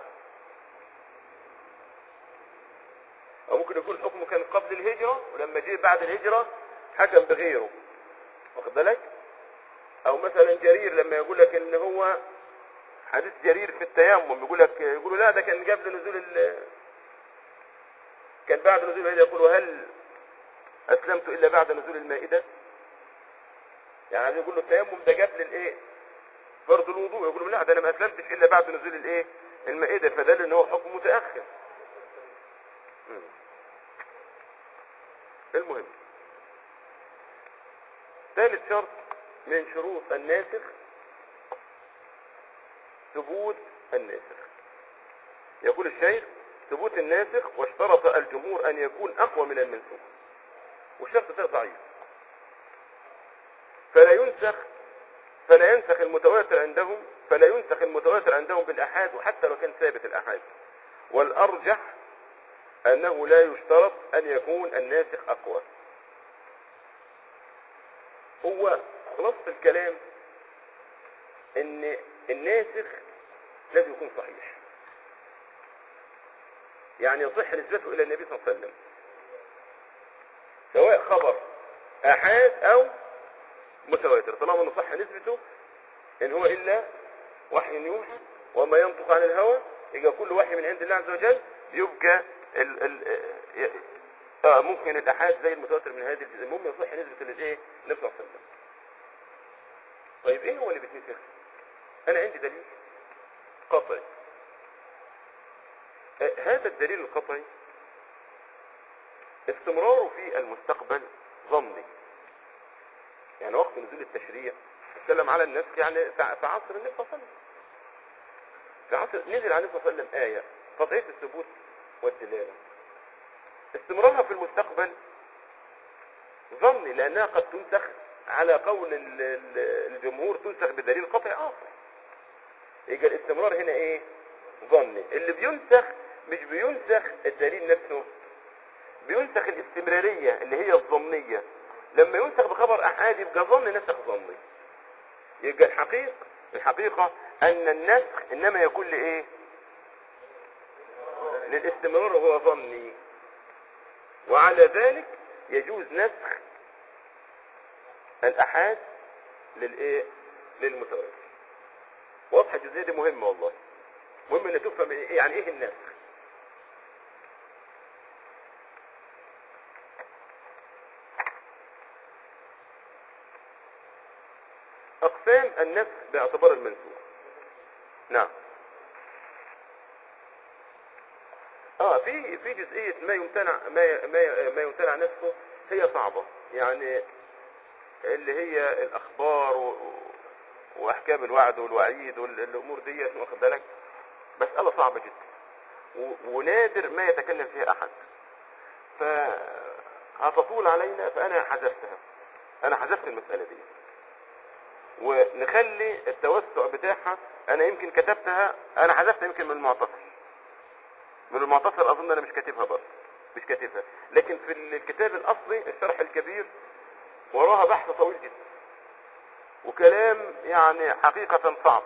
أو ممكن يكون الحكم كان قبل الهجرة ولما جه بعد الهجرة حكم بغيره واخد بالك أو مثلا جرير لما يقول لك إن هو حديث جرير في التيمم يقول لك يقولوا لا ده كان قبل نزول ال كان بعد نزول الهجرة يقولوا هل أسلمت إلا بعد نزول المائدة يعني عايز يقول له التيمم ده قبل الايه فرض الوضوء يقول له لا ده انا ما اسلمتش الا بعد نزول الايه المائده فدل ان هو حكم متاخر مم. المهم ثالث شرط من شروط الناسخ ثبوت الناسخ يقول الشيخ ثبوت الناسخ واشترط الجمهور ان يكون اقوى من المنسوخ والشرط ده ضعيف فلا ينسخ فلا ينسخ المتواتر عندهم فلا ينسخ المتواتر عندهم بالآحاد وحتى لو كان ثابت الآحاد والأرجح أنه لا يشترط أن يكون الناسخ أقوى هو خلاصة الكلام إن الناسخ لازم يكون صحيح يعني يصح نسبته إلى النبي صلى الله عليه وسلم سواء خبر آحاد أو متواتر طالما انه صح نسبته ان هو الا وحي يوحى وما ينطق عن الهوى يبقى كل وحي من عند الله عز وجل يبقى ال ال اه ممكن الاحاد زي المتواتر من هذه الجزء المهم يصح نسبه الايه النبي صلى الله عليه وسلم طيب ايه هو اللي بيتنسخ انا عندي دليل قطعي آه هذا الدليل القطعي استمراره في المستقبل ظني يعني وقت نزول التشريع اتكلم على النسخ يعني في في عصر النبي صلى الله عليه وسلم في عصر نزل عليه الصلاه والسلام آية قطعية الثبوت والدلالة استمرارها في المستقبل ظني لأنها قد تنسخ على قول ال- ال- الجمهور تنسخ بدليل قطعي آخر يبقى الاستمرار هنا ايه ظني اللي بينسخ مش بينسخ الدليل نفسه بينسخ الاستمرارية اللي هي الظنية لما ينسخ بخبر احاد يبقى ظن نسخ ظني يبقى الحقيقة الحقيقة ان النسخ انما يكون لايه للاستمرار وهو ظني وعلى ذلك يجوز نسخ الاحاد للايه للمتواتر واضحة الجزئية دي مهمة والله مهم ان تفهم إيه- يعني ايه النسخ اقسام النسخ باعتبار المنسوخ نعم اه في في جزئيه ما يمتنع ما ي- ما ي- ما يمتنع نسخه هي صعبه يعني اللي هي الاخبار و... واحكام الوعد والوعيد والامور ديت واخد بالك مساله صعبه جدا و... ونادر ما يتكلم فيها احد فهتطول علينا فانا حذفتها انا حذفت المساله دي ونخلي التوسع بتاعها انا يمكن كتبتها انا حذفتها يمكن من المعتصر من المعتصر اظن انا مش كاتبها برضه مش كاتبها لكن في الكتاب الاصلي الشرح الكبير وراها بحث طويل جدا وكلام يعني حقيقة صعب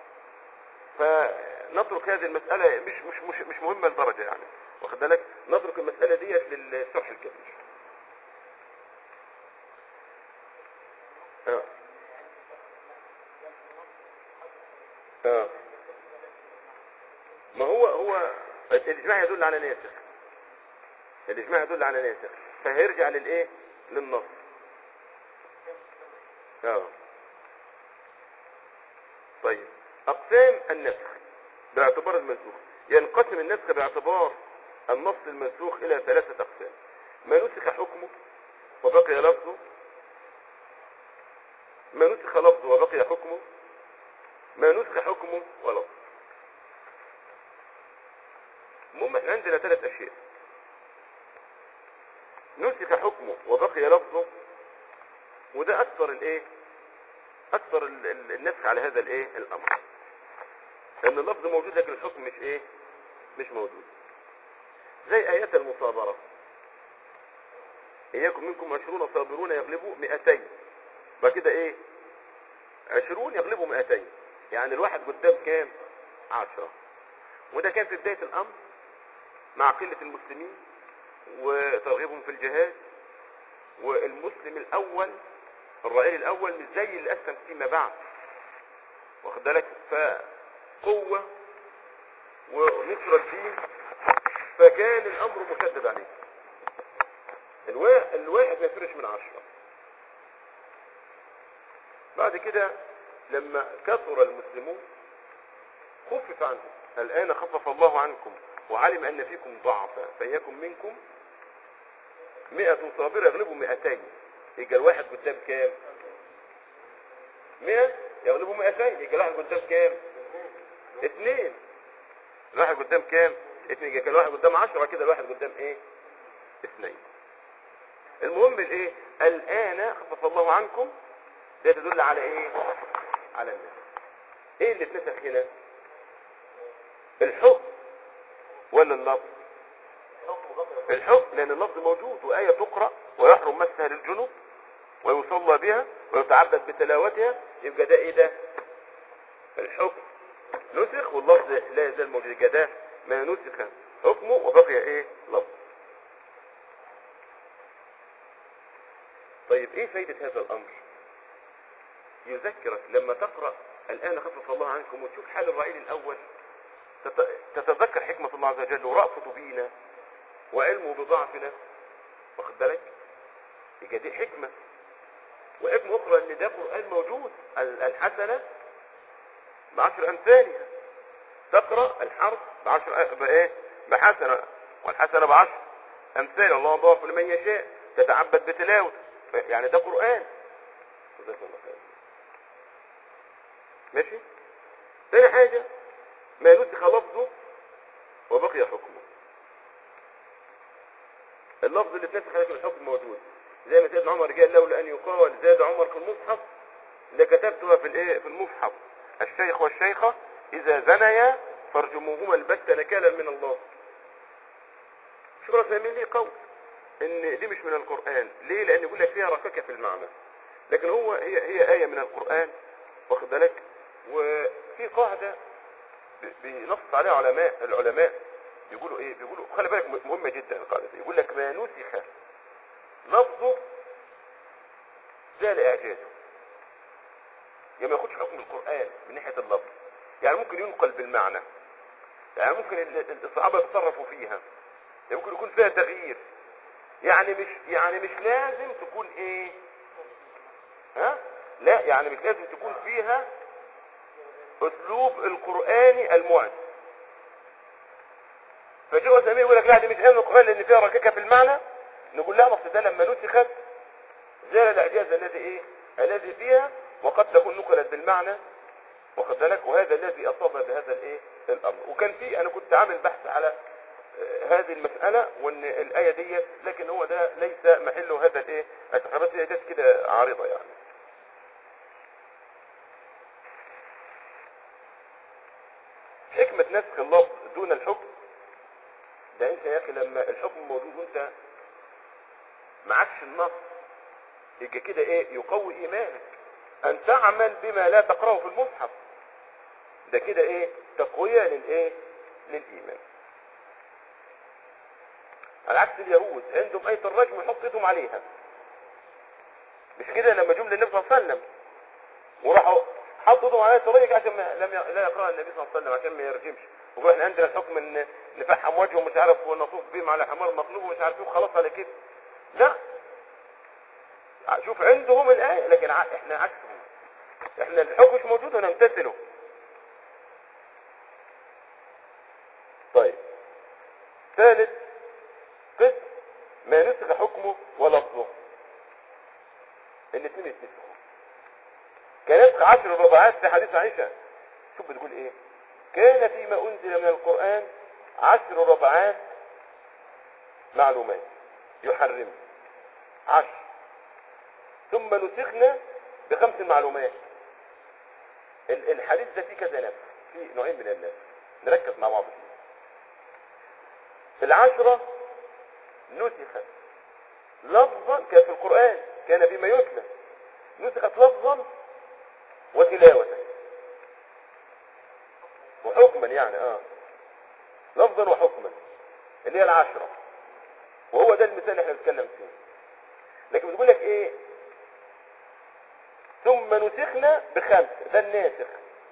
فنترك هذه المسألة مش مش مش, مش مهمة لدرجة يعني واخد بالك نترك المسألة ديت للشرح الكبير آه. آه. ما هو هو الإجماع يدل على ناسخ الاجماع يدل على ناسخ فهيرجع للايه للنص اه طيب اقسام النسخ باعتبار المنسوخ ينقسم النسخ باعتبار النص المنسوخ الى ثلاثة اقسام ما نسخ حكمه وبقي لفظه ما نسخ لفظه وبقي حكمه ما نسخ حكمه ولفظه المهم احنا عندنا ثلاث اشياء نسخ حكمه وبقي لفظه وده اكثر الايه اكثر ال- ال- النسخ على هذا الايه الامر لان اللفظ موجود لكن الحكم مش ايه مش موجود زي ايات المصابرة اياكم منكم عشرون صابرون يغلبوا مئتين بعد كده ايه عشرون يغلبوا مئتين يعني الواحد قدام كام عشرة وده كان في بداية الامر مع قلة المسلمين وترغيبهم في الجهاد والمسلم الاول الرائل الاول مش زي اللي اسلم فيما بعد واخد بالك فقوة ونصر الدين فكان الامر مشدد عليه الوا- الواحد ما يفرش من عشرة بعد كده لما كثر المسلمون خفف عنهم الآن خفف الله عنكم وعلم أن فيكم ضعفا فيكن منكم مئة صابرة يغلبوا مئتين يبقى الواحد قدام كام مئة يغلبوا مئتين يبقى الواحد قدام كام اثنين الواحد قدام كام اثنين يبقى الواحد قدام عشرة كده الواحد قدام ايه اثنين المهم الايه الآن خفف الله عنكم ده تدل على ايه على الناس ايه اللي اتنسخ هنا الحكم ولا اللفظ الحكم لان اللفظ موجود وآية تقرأ ويحرم مسها للجنوب ويصلى بها ويتعبد بتلاوتها يبقى ده ايه ده الحكم نسخ واللفظ لا يزال موجود يبقى ده ما نسخ حكمه وبقي ايه لفظ طيب ايه فايدة هذا الامر يذكرك لما تقرأ الآن خفف الله عنكم وتشوف حال الرعيل الأول تت- تتذكر حكمة الله عز وجل ورأفته بينا وعلمه بضعفنا واخد بالك يبقى دي حكمة وحكمة أخرى إن ده قرآن موجود ال- الحسنة بعشر أمثالها تقرأ الحرف بعشر أ- بإيه بحسنة والحسنة بعشر أمثال الله يضاعف لمن يشاء تتعبد بتلاوته يعني ده قرآن جزاكم الله خير ماشي تاني حاجة ما نسخ لفظه وبقي حكمه اللفظ اللي اتنسخ لكن الحكم موجود زي ما سيدنا عمر قال لولا ان يقال زاد عمر في المصحف لكتبتها في الايه في المصحف الشيخ والشيخة اذا زنيا فارجموهما البتة نكالا من الله شو رأس ليه قول ان دي مش من القرآن ليه لان يقول لك فيها ركاكة في المعنى لكن هو هي هي آية من القرآن واخد بالك وفي قاعدة ب- بينص عليها علماء العلماء بيقولوا ايه بيقولوا خلي بالك م- مهمة جدا القاعدة دي يقول لك ما نسخ لفظه زال اعجازه يعني ما ياخدش حكم القرآن من ناحية اللفظ يعني ممكن ينقل بالمعنى يعني ممكن ال- ال- الصحابة يتصرفوا فيها يعني ممكن يكون فيها تغيير يعني مش يعني مش لازم تكون ايه ها لا يعني مش لازم تكون فيها اسلوب القرآني المعد فشيخ سمير يقول لك لا دي مش من القرآن لان فيها ركاكة في المعنى نقول لها نص ده لما نسخت زال الاعجاز الذي ايه الذي فيها وقد تكون نقلت بالمعنى واخد بالك وهذا الذي اصاب بهذا الايه الامر وكان في انا كنت عامل بحث على آه، هذه المسألة وان الآية دي لكن هو ده ليس محله هذا الايه بس هي جت كده عارضة يعني حكمة نسخ اللفظ دون الحكم ده انت يا اخي لما الحكم موجود وانت معكش النص يبقى كده ايه يقوي ايمانك ان تعمل بما لا تقرأه في المصحف ده كده ايه تقوية للايه للايمان على عكس اليهود عندهم آية الرجم يحط ايدهم عليها مش كده لما جم للنبي صلى الله عليه وسلم وراحوا حطوا ايدهم على آية الرجم عشان ما لم ي... لا يقرأ النبي صلى الله عليه وسلم عشان ما يرجمش ويقول احنا عندنا الحكم ان نفحم وجهه ومش عارف ونطوف بهم على حمار مقلوب ومش عارف ايه وخلاص على كده لا شوف عندهم الآية لكن ع- احنا عكسهم احنا الحكم مش موجود ونمتثله طيب ثالث قسم ما نسخ حكمه ولفظه الاثنين يتنسخوا كنسخ عشر الرضعات في حديث عائشة شوف بتقول ايه كان فيما انزل من القرآن عشر رضعات معلومات يحرم عشر ثم نسخنا بخمس معلومات ال- الحديث ده فيه كذا نفس فيه نوعين من الناس نركز مع بعض فيه العشرة نسخت لفظا كان في القرآن كان فيما يتلى نسخت لفظا وتلاوة وحكما يعني اه لفظا وحكما اللي هي العشرة وهو ده المثال اللي احنا بنتكلم فيه لكن بتقول لك ايه ثم نسخنا بخمس ده الناسخ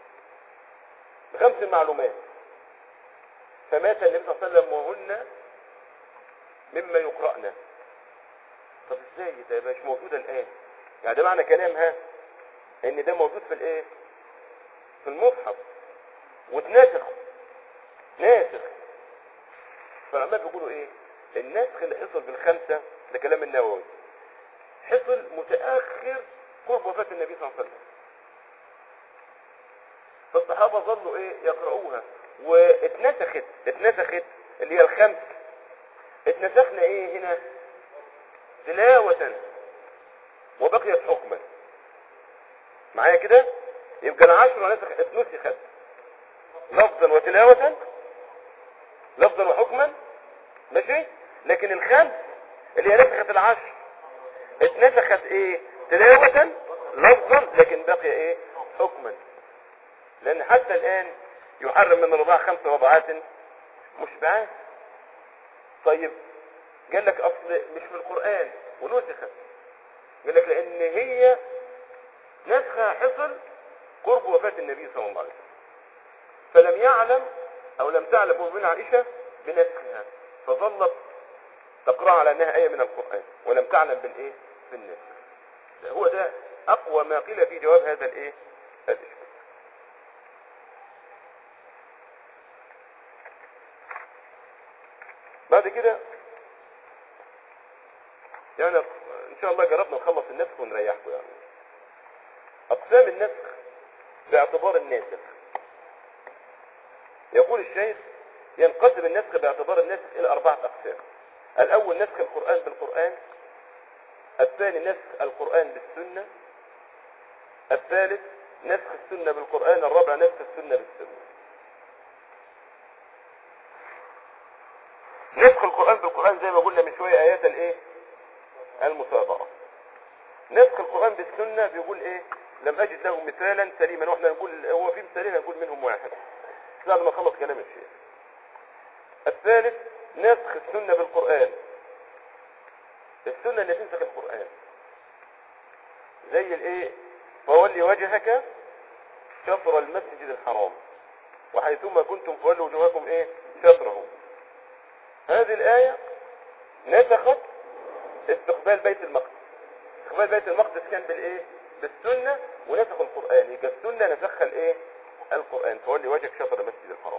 بخمس معلومات فمات النبي صلى الله عليه وسلم وهن مما يقرأنا طب ازاي ده مش موجود الان يعني ده معنى كلامها ان ده موجود في الايه في المصحف واتناسخ ناسخ فالعلماء بيقولوا ايه النسخ اللي حصل بالخمسة ده كلام النووي حصل متأخر قرب وفاة النبي صلى الله عليه وسلم فالصحابة ظلوا ايه يقرؤوها واتنسخت اتنسخت اللي هي الخمس اتنسخنا ايه هنا تلاوة وبقيت حكما معايا كده يبقى العشر نسخ اتنسخت لفظا وتلاوة لفظا وحكما ماشي لكن الخمس اللي هي نسخت العشر اتنسخت ايه تلاوة لفظا لكن بقي ايه حكما لان حتى الان يحرم من الرضاعة خمس رضعات مشبعات طيب قال لك اصل مش في القرآن ونسخت قال لك لان هي نسخها حصل قرب وفاة النبي صلى الله عليه وسلم فلم يعلم او لم تعلم ام من عائشة بنسخها فظلت تقرأ على انها آية من القرآن ولم تعلم بالايه بالنسخ هو ده اقوى ما قيل في جواب هذا الايه الاشكال بعد كده يعني ان شاء الله جربنا نخلص النسخ ونريحكم يعني اقسام النسخ باعتبار الناسخ يقول الشيخ ينقسم النسخ باعتبار النسخ الى اربعه اقسام الاول نسخ القران بالقران الثاني نسخ القران بالسنه الثالث نسخ السنه بالقران الرابع نسخ السنه بالسنه نسخ القرآن بالقرآن زي ما قلنا من شوية آيات الايه المسابقة نسخ القرآن بالسنة بيقول ايه لم أجد له مثالا سليما واحنا نقول هو في مثالين نقول منهم واحد بعد ما خلص كلام الشيخ الثالث نسخ السنة بالقرآن السنة اللي تنسخ القرآن زي الايه فولي وجهك شطر المسجد الحرام وحيثما كنتم فولوا وجوهكم ايه شطره هذه الآية نسخت استقبال بيت المقدس استقبال بيت المقدس كان بالايه بالسنة ونسخ القرآن يبقى السنة نسخها الايه القرآن فولي وجهك شطر المسجد الحرام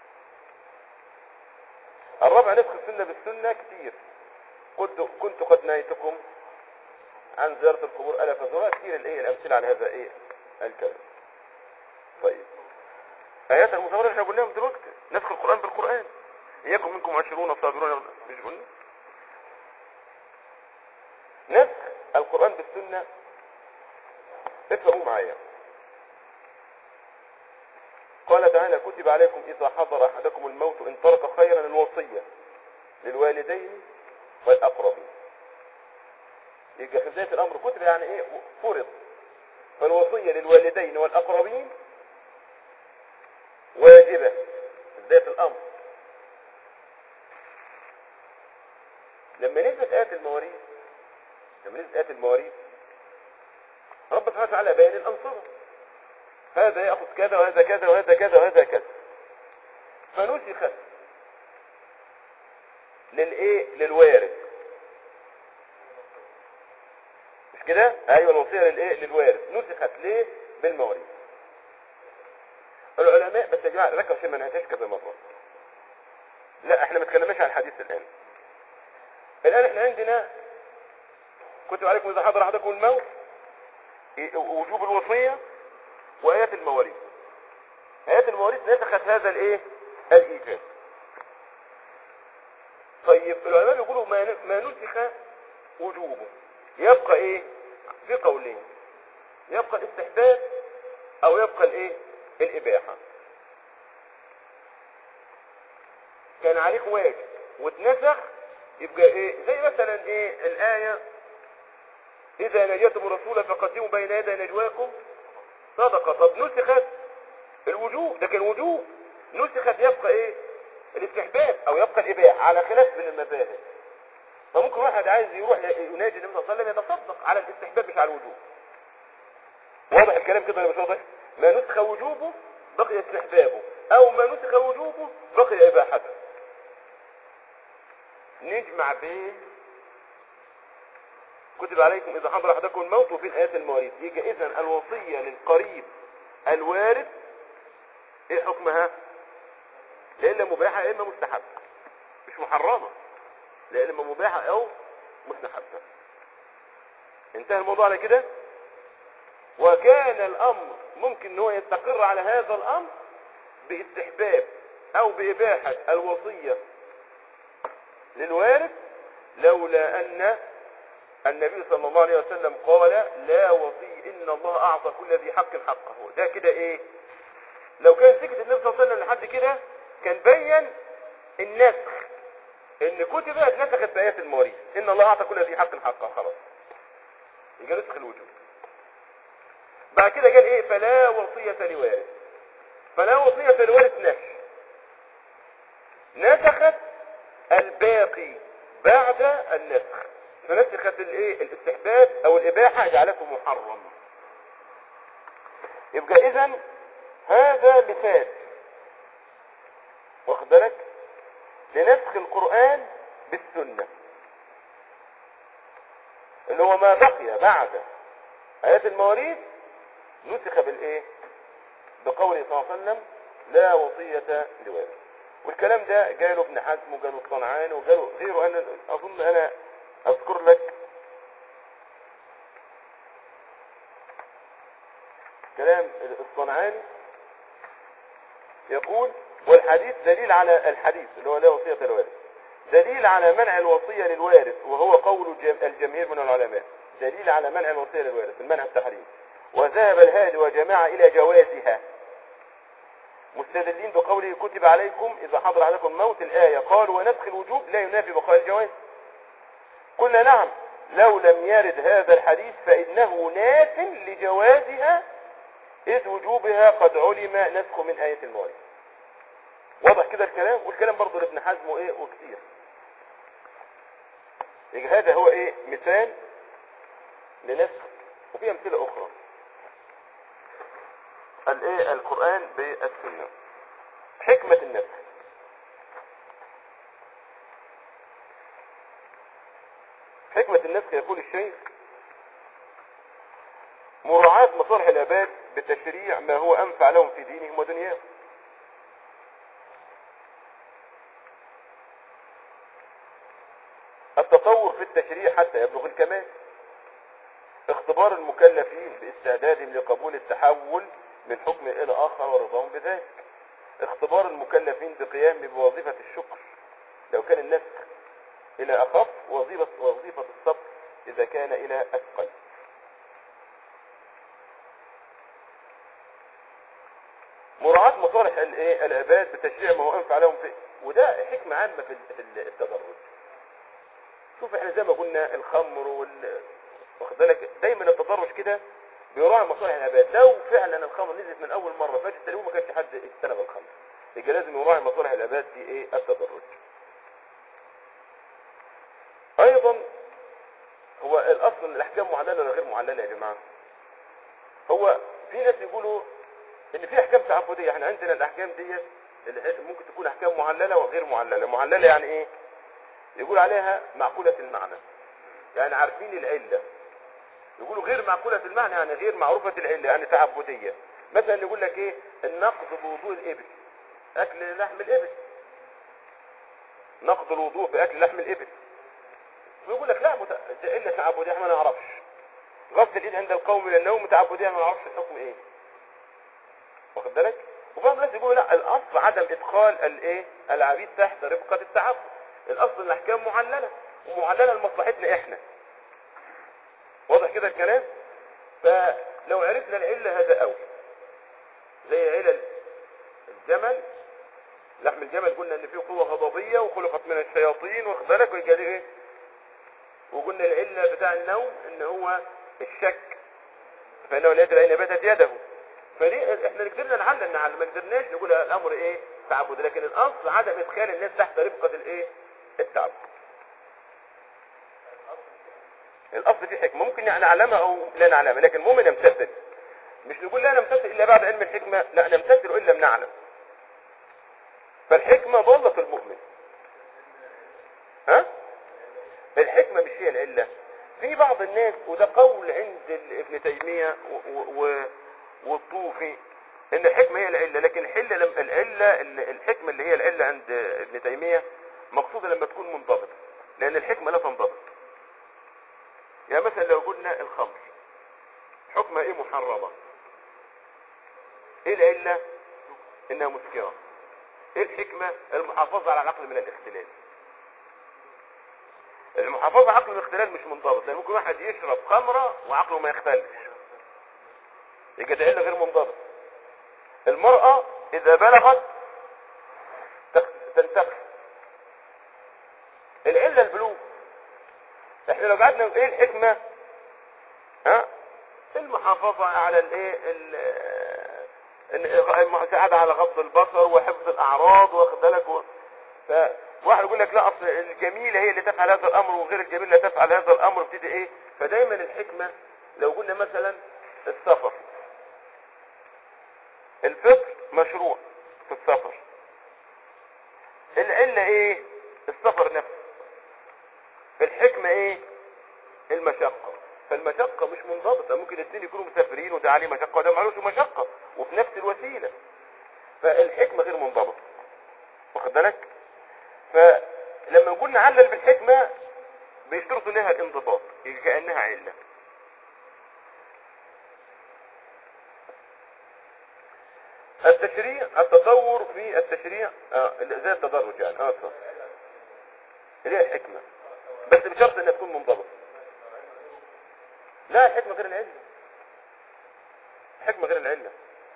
الرابع نسخ السنة بالسنة كتير كنت كنت قد نهيتكم عن زيارة القبور ألا فزوروها كتير الايه الأمثلة على هذا ايه الكلام طيب آيات المصورة احنا قلناهم دلوقتي نسخ القرآن بالقرآن يكن منكم عشرون صابرون مش قلنا نسخ القرآن بالسنة افهموا معايا قال تعالى كتب عليكم إذا حضر أحدكم الموت إن ترك خيرا الوصية للوالدين والأقربين يبقى في بداية الأمر كتب يعني إيه فرض فالوصية للوالدين والأقربين واجبة في بداية الأمر لما نزلت آية المواريث لما نزلت آية المواريث رب سبحانه وتعالى بين الأنصبة هذا يأخذ كذا وهذا كذا وهذا كذا وهذا كذا فنسخت للايه للوارث مش كده ايوه الوصيه للايه للوارث نسخت ليه بالمواريث العلماء بس يا جماعه ركزوا عشان ما ننهاش كذا مره لا احنا ما اتكلمناش عن الحديث الان الان احنا عندنا كتب عليكم اذا حضر احدكم الموت إيه، وجوب الوصيه وايات المواريث ايات المواريث نسخت هذا الايه الايجاب طيب العلماء بيقولوا ما ن- ما نسخ وجوبه يبقى ايه في قولين يبقى الاستحباب او يبقى الايه الاباحه كان عليك واجب واتنسخ يبقى ايه زي مثلا ايه الايه اذا نجيتم الرسول فقدموا بين يدي نجواكم صدقه طب نسخت الوجوب لكن الوجوب نسخت يبقى ايه الاستحباب او يبقى الاباحه على خلاف من المذاهب فممكن واحد عايز يروح ينادي النبي صلى الله عليه وسلم يتصدق على الاستحباب مش على الوجوب واضح الكلام كده ولا مش واضح ما نسخ وجوبه بقي استحبابه او ما نسخ وجوبه بقي اباحته نجمع بين كتب عليكم اذا حضر احدكم الموت وفي الايات المواريث يجي اذا الوصيه للقريب الوارث ايه حكمها لا اما مباحه يا اما مستحبه مش محرمه لا اما مباحه او مستحبه انتهى الموضوع على كده وكان الامر ممكن ان هو يستقر على هذا الامر باستحباب او باباحه الوصيه للوارث لولا ان النبي صلى الله عليه وسلم قال لا وصي ان الله اعطى كل ذي حق حقه ده كده ايه لو كان سكت النبي صلى الله عليه وسلم لحد كده كان بين النسخ ان كتب اتنسخت بايات المواريث ان الله اعطى كل ذي حق حقه خلاص يبقى نسخ الوجود بعد كده قال ايه فلا وصية لوارث فلا وصية لوارث نفس نسخت الباقي بعد النسخ فنسخت الايه الاستحباب او الاباحة جعلته محرم يبقى اذا هذا مثال واخد بالك لنسخ القرآن بالسنة اللي هو ما بقي بعد آيات المواريث نسخ بالايه بقوله صلى الله عليه وسلم لا وصية لوارث والكلام ده قاله ابن حزم وقاله الصنعاني وقاله غيره انا اظن انا اذكر لك كلام الصنعاني يقول والحديث دليل على الحديث اللي هو لا وصية الوارث دليل على منع الوصية للوارث وهو قول الجم- الجماهير من العلماء دليل على منع الوصية للوارث المنع التحريم وذهب الهادي وجماعة إلى جوازها مستدلين بقوله كتب عليكم إذا حضر عليكم الموت الآية قال ونسخ الوجوب لا ينافي بقاء الجواز قلنا نعم لو لم يرد هذا الحديث فإنه ناف لجوازها إذ وجوبها قد علم نسخ من آية المواريث واضح كده الكلام والكلام برضه لابن حزم وايه وكتير يبقى هذا هو ايه مثال لنسخ وفي امثله اخرى الايه القران بالسنه حكمه النسخ حكمه النسخ يقول الشيخ مراعاة مصالح العباد بتشريع ما هو أنفع لهم في دينهم ودنياهم التطور في التشريع حتى يبلغ الكمال اختبار المكلفين باستعدادهم لقبول التحول من حكم الى اخر ورضاهم بذلك اختبار المكلفين بقيام بوظيفة الشكر لو كان النسخ الى اخف وظيفة, وظيفة الصبر اذا كان الى اثقل مراعاة مصالح الايه العباد بتشريع ما هو انفع لهم في وده حكمة عامة في في التدرج شوف احنا زي ما قلنا الخمر وال واخد بالك دايما التدرج كده بيراعي مصالح العباد لو فعلا الخمر نزلت من اول مره فاتت اليوم ما كانش حد اجتنب الخمر يبقى لازم يراعي مصالح العباد في ايه التدرج ايضا هو الاصل ان الاحكام معلله ولا غير معلله يا جماعه هو في ناس يقولوا ان في احكام تعبديه احنا عندنا الاحكام ديت الع- ممكن تكون احكام معلله وغير معلله معلله يعني ايه يقول عليها معقوله المعنى يعني عارفين العله يقولوا غير معقوله المعنى يعني غير معروفه العله يعني تعبديه مثلا يقول لك ايه النقض بوضوء الابل اكل لحم الابل نقض الوضوء باكل لحم الابل ويقول لك لا مت... ده الا تعبديه احنا ما نعرفش غسل الايد عند القوم من النوم تعبديه ما نعرفش الحكم ايه واخد بالك وبعض الناس يقولوا لا الاصل عدم ادخال الايه العبيد تحت رفقه التعبد الاصل الاحكام معلله ومعلله لمصلحتنا احنا واضح كده الكلام فلو عرفنا العله هذا اول زي علل الجمل لحم الجمل قلنا ان فيه قوه غضبيه وخلقت من الشياطين واخد بالك ويجي ايه وقلنا العله بتاع النوم ان هو الشك فانه لا يدري اين باتت يده فليه احنا قدرنا نعلم نعلم ما قدرناش نقول الامر ايه تعبد لكن الاصل عدم ادخال الناس تحت رفقه الايه التعبد الاصل فيه حكمه ممكن نعلمها او لا نعلمها لكن المهم نمتثل مش نقول لا نمتثل الا بعد علم الحكمه لا نمتثل الا لم نعلم فالحكمه ضاله المؤمن ها الحكمه مش هي العله في بعض الناس وده قول عند ال- ابن تيميه و- و- و- والطوفي ان الحكمه هي العله لكن الحله لم العله ال- الحكمه اللي هي العله عند ابن تيميه مقصوده لما تكون منضبطه لان الحكمه لا تنضبط يعني مثلا لو قلنا الخمر حكمها ايه محرمه ايه العله انها مسكره ايه الحكمه المحافظه على العقل من الاختلال المحافظه على عقل الاختلال مش منضبط لان ممكن واحد يشرب خمره وعقله ما يختلش يبقى ده عله غير منضبط المراه اذا بلغت تخ- تنتقل العله البلوغ احنا لو قعدنا ايه الحكمه ها المحافظه على الايه ال- ال- المساعده على غض البصر وحفظ الاعراض واخد بالك و- فواحد يقول لك لا اصل الجميله هي اللي تفعل هذا الامر وغير الجميل لا تفعل هذا الامر ابتدي ايه فدايما الحكمه لو قلنا مثلا السفر الفطر مشروع في السفر العله ايه السفر نفسه الحكمه ايه المشقه فالمشقه مش منضبطه ممكن الاثنين يكونوا مسافرين وده عليه مشقه وده معلوش مشقه وفي نفس الوسيله فالحكمه غير منضبطه واخد بالك فلما نقول نعلل بالحكمه بيشترطوا لها الانضباط يجي كانها عله التشريع التطور في التشريع آه زي التدرج يعني اه صح اللي هي الحكمه بس بشرط انها تكون منضبطه لا الحكمه غير العله الحكمه غير العله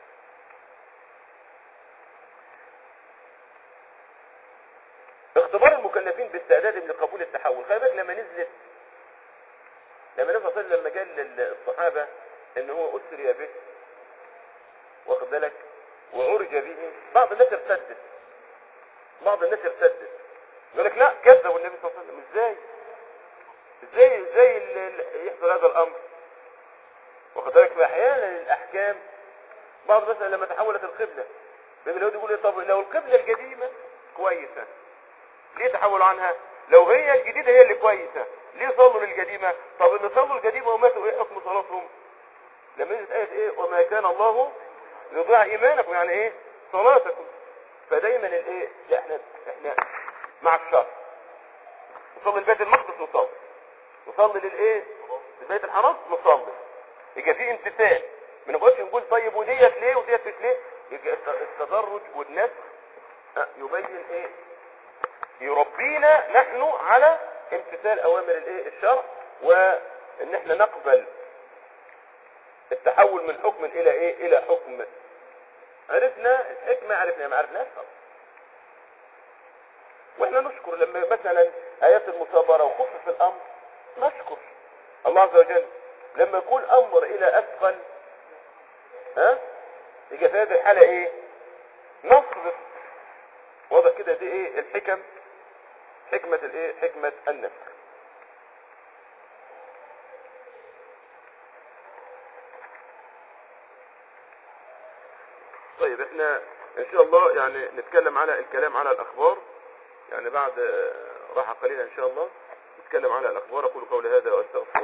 اختبار المكلفين باستعدادهم لقبول التحول خلي بالك لما نزلت لما النبي صلى الله عليه وسلم لما قال للصحابه ان هو اسري به واخد بالك وعرج به بعض الناس ارتدت بعض الناس ارتدت يقول لك لا كذبوا النبي صلى الله عليه وسلم ازاي ازاي ازاي ال- ال- يحصل هذا الامر واخد بالك فاحيانا الاحكام بعض مثلا لما تحولت القبله بيجي اليهود يقول لي طب لو القبله القديمه كويسه ليه تحولوا عنها لو هي الجديده هي اللي كويسه ليه صلوا للقديمه طب اللي صلوا القديمه وماتوا ايه حكم صلاتهم لما نزلت آية ايه وما كان الله يضيع ايمانكم يعني ايه صلاتكم فدايما الايه لا احنا احنا مع الشر نصلي البيت المقدس نصلي نصلي للايه لبيت الحرام نصلي يبقى في امتثال ما نقعدش نقول طيب وديت ليه وديت مش ليه يبقى الت- التدرج والنسخ آه، يبين ايه يربينا نحن على امتثال اوامر الايه الشرع وان احنا نقبل التحول من حكم الى ايه الى حكم عرفنا الحكمة عرفنا ما عرفناش طبعا واحنا نشكر لما مثلا ايات المصابرة وخفف الامر نشكر الله عز وجل لما يكون امر الى اسفل ها يجي في هذه الحالة ايه نصرف واضح كده دي ايه الحكم حكمة الايه حكمة النسخ طيب احنا ان شاء الله يعني نتكلم على الكلام على الاخبار يعني بعد آه، راحة قليلة ان شاء الله نتكلم على الاخبار اقول قولي هذا واستغفر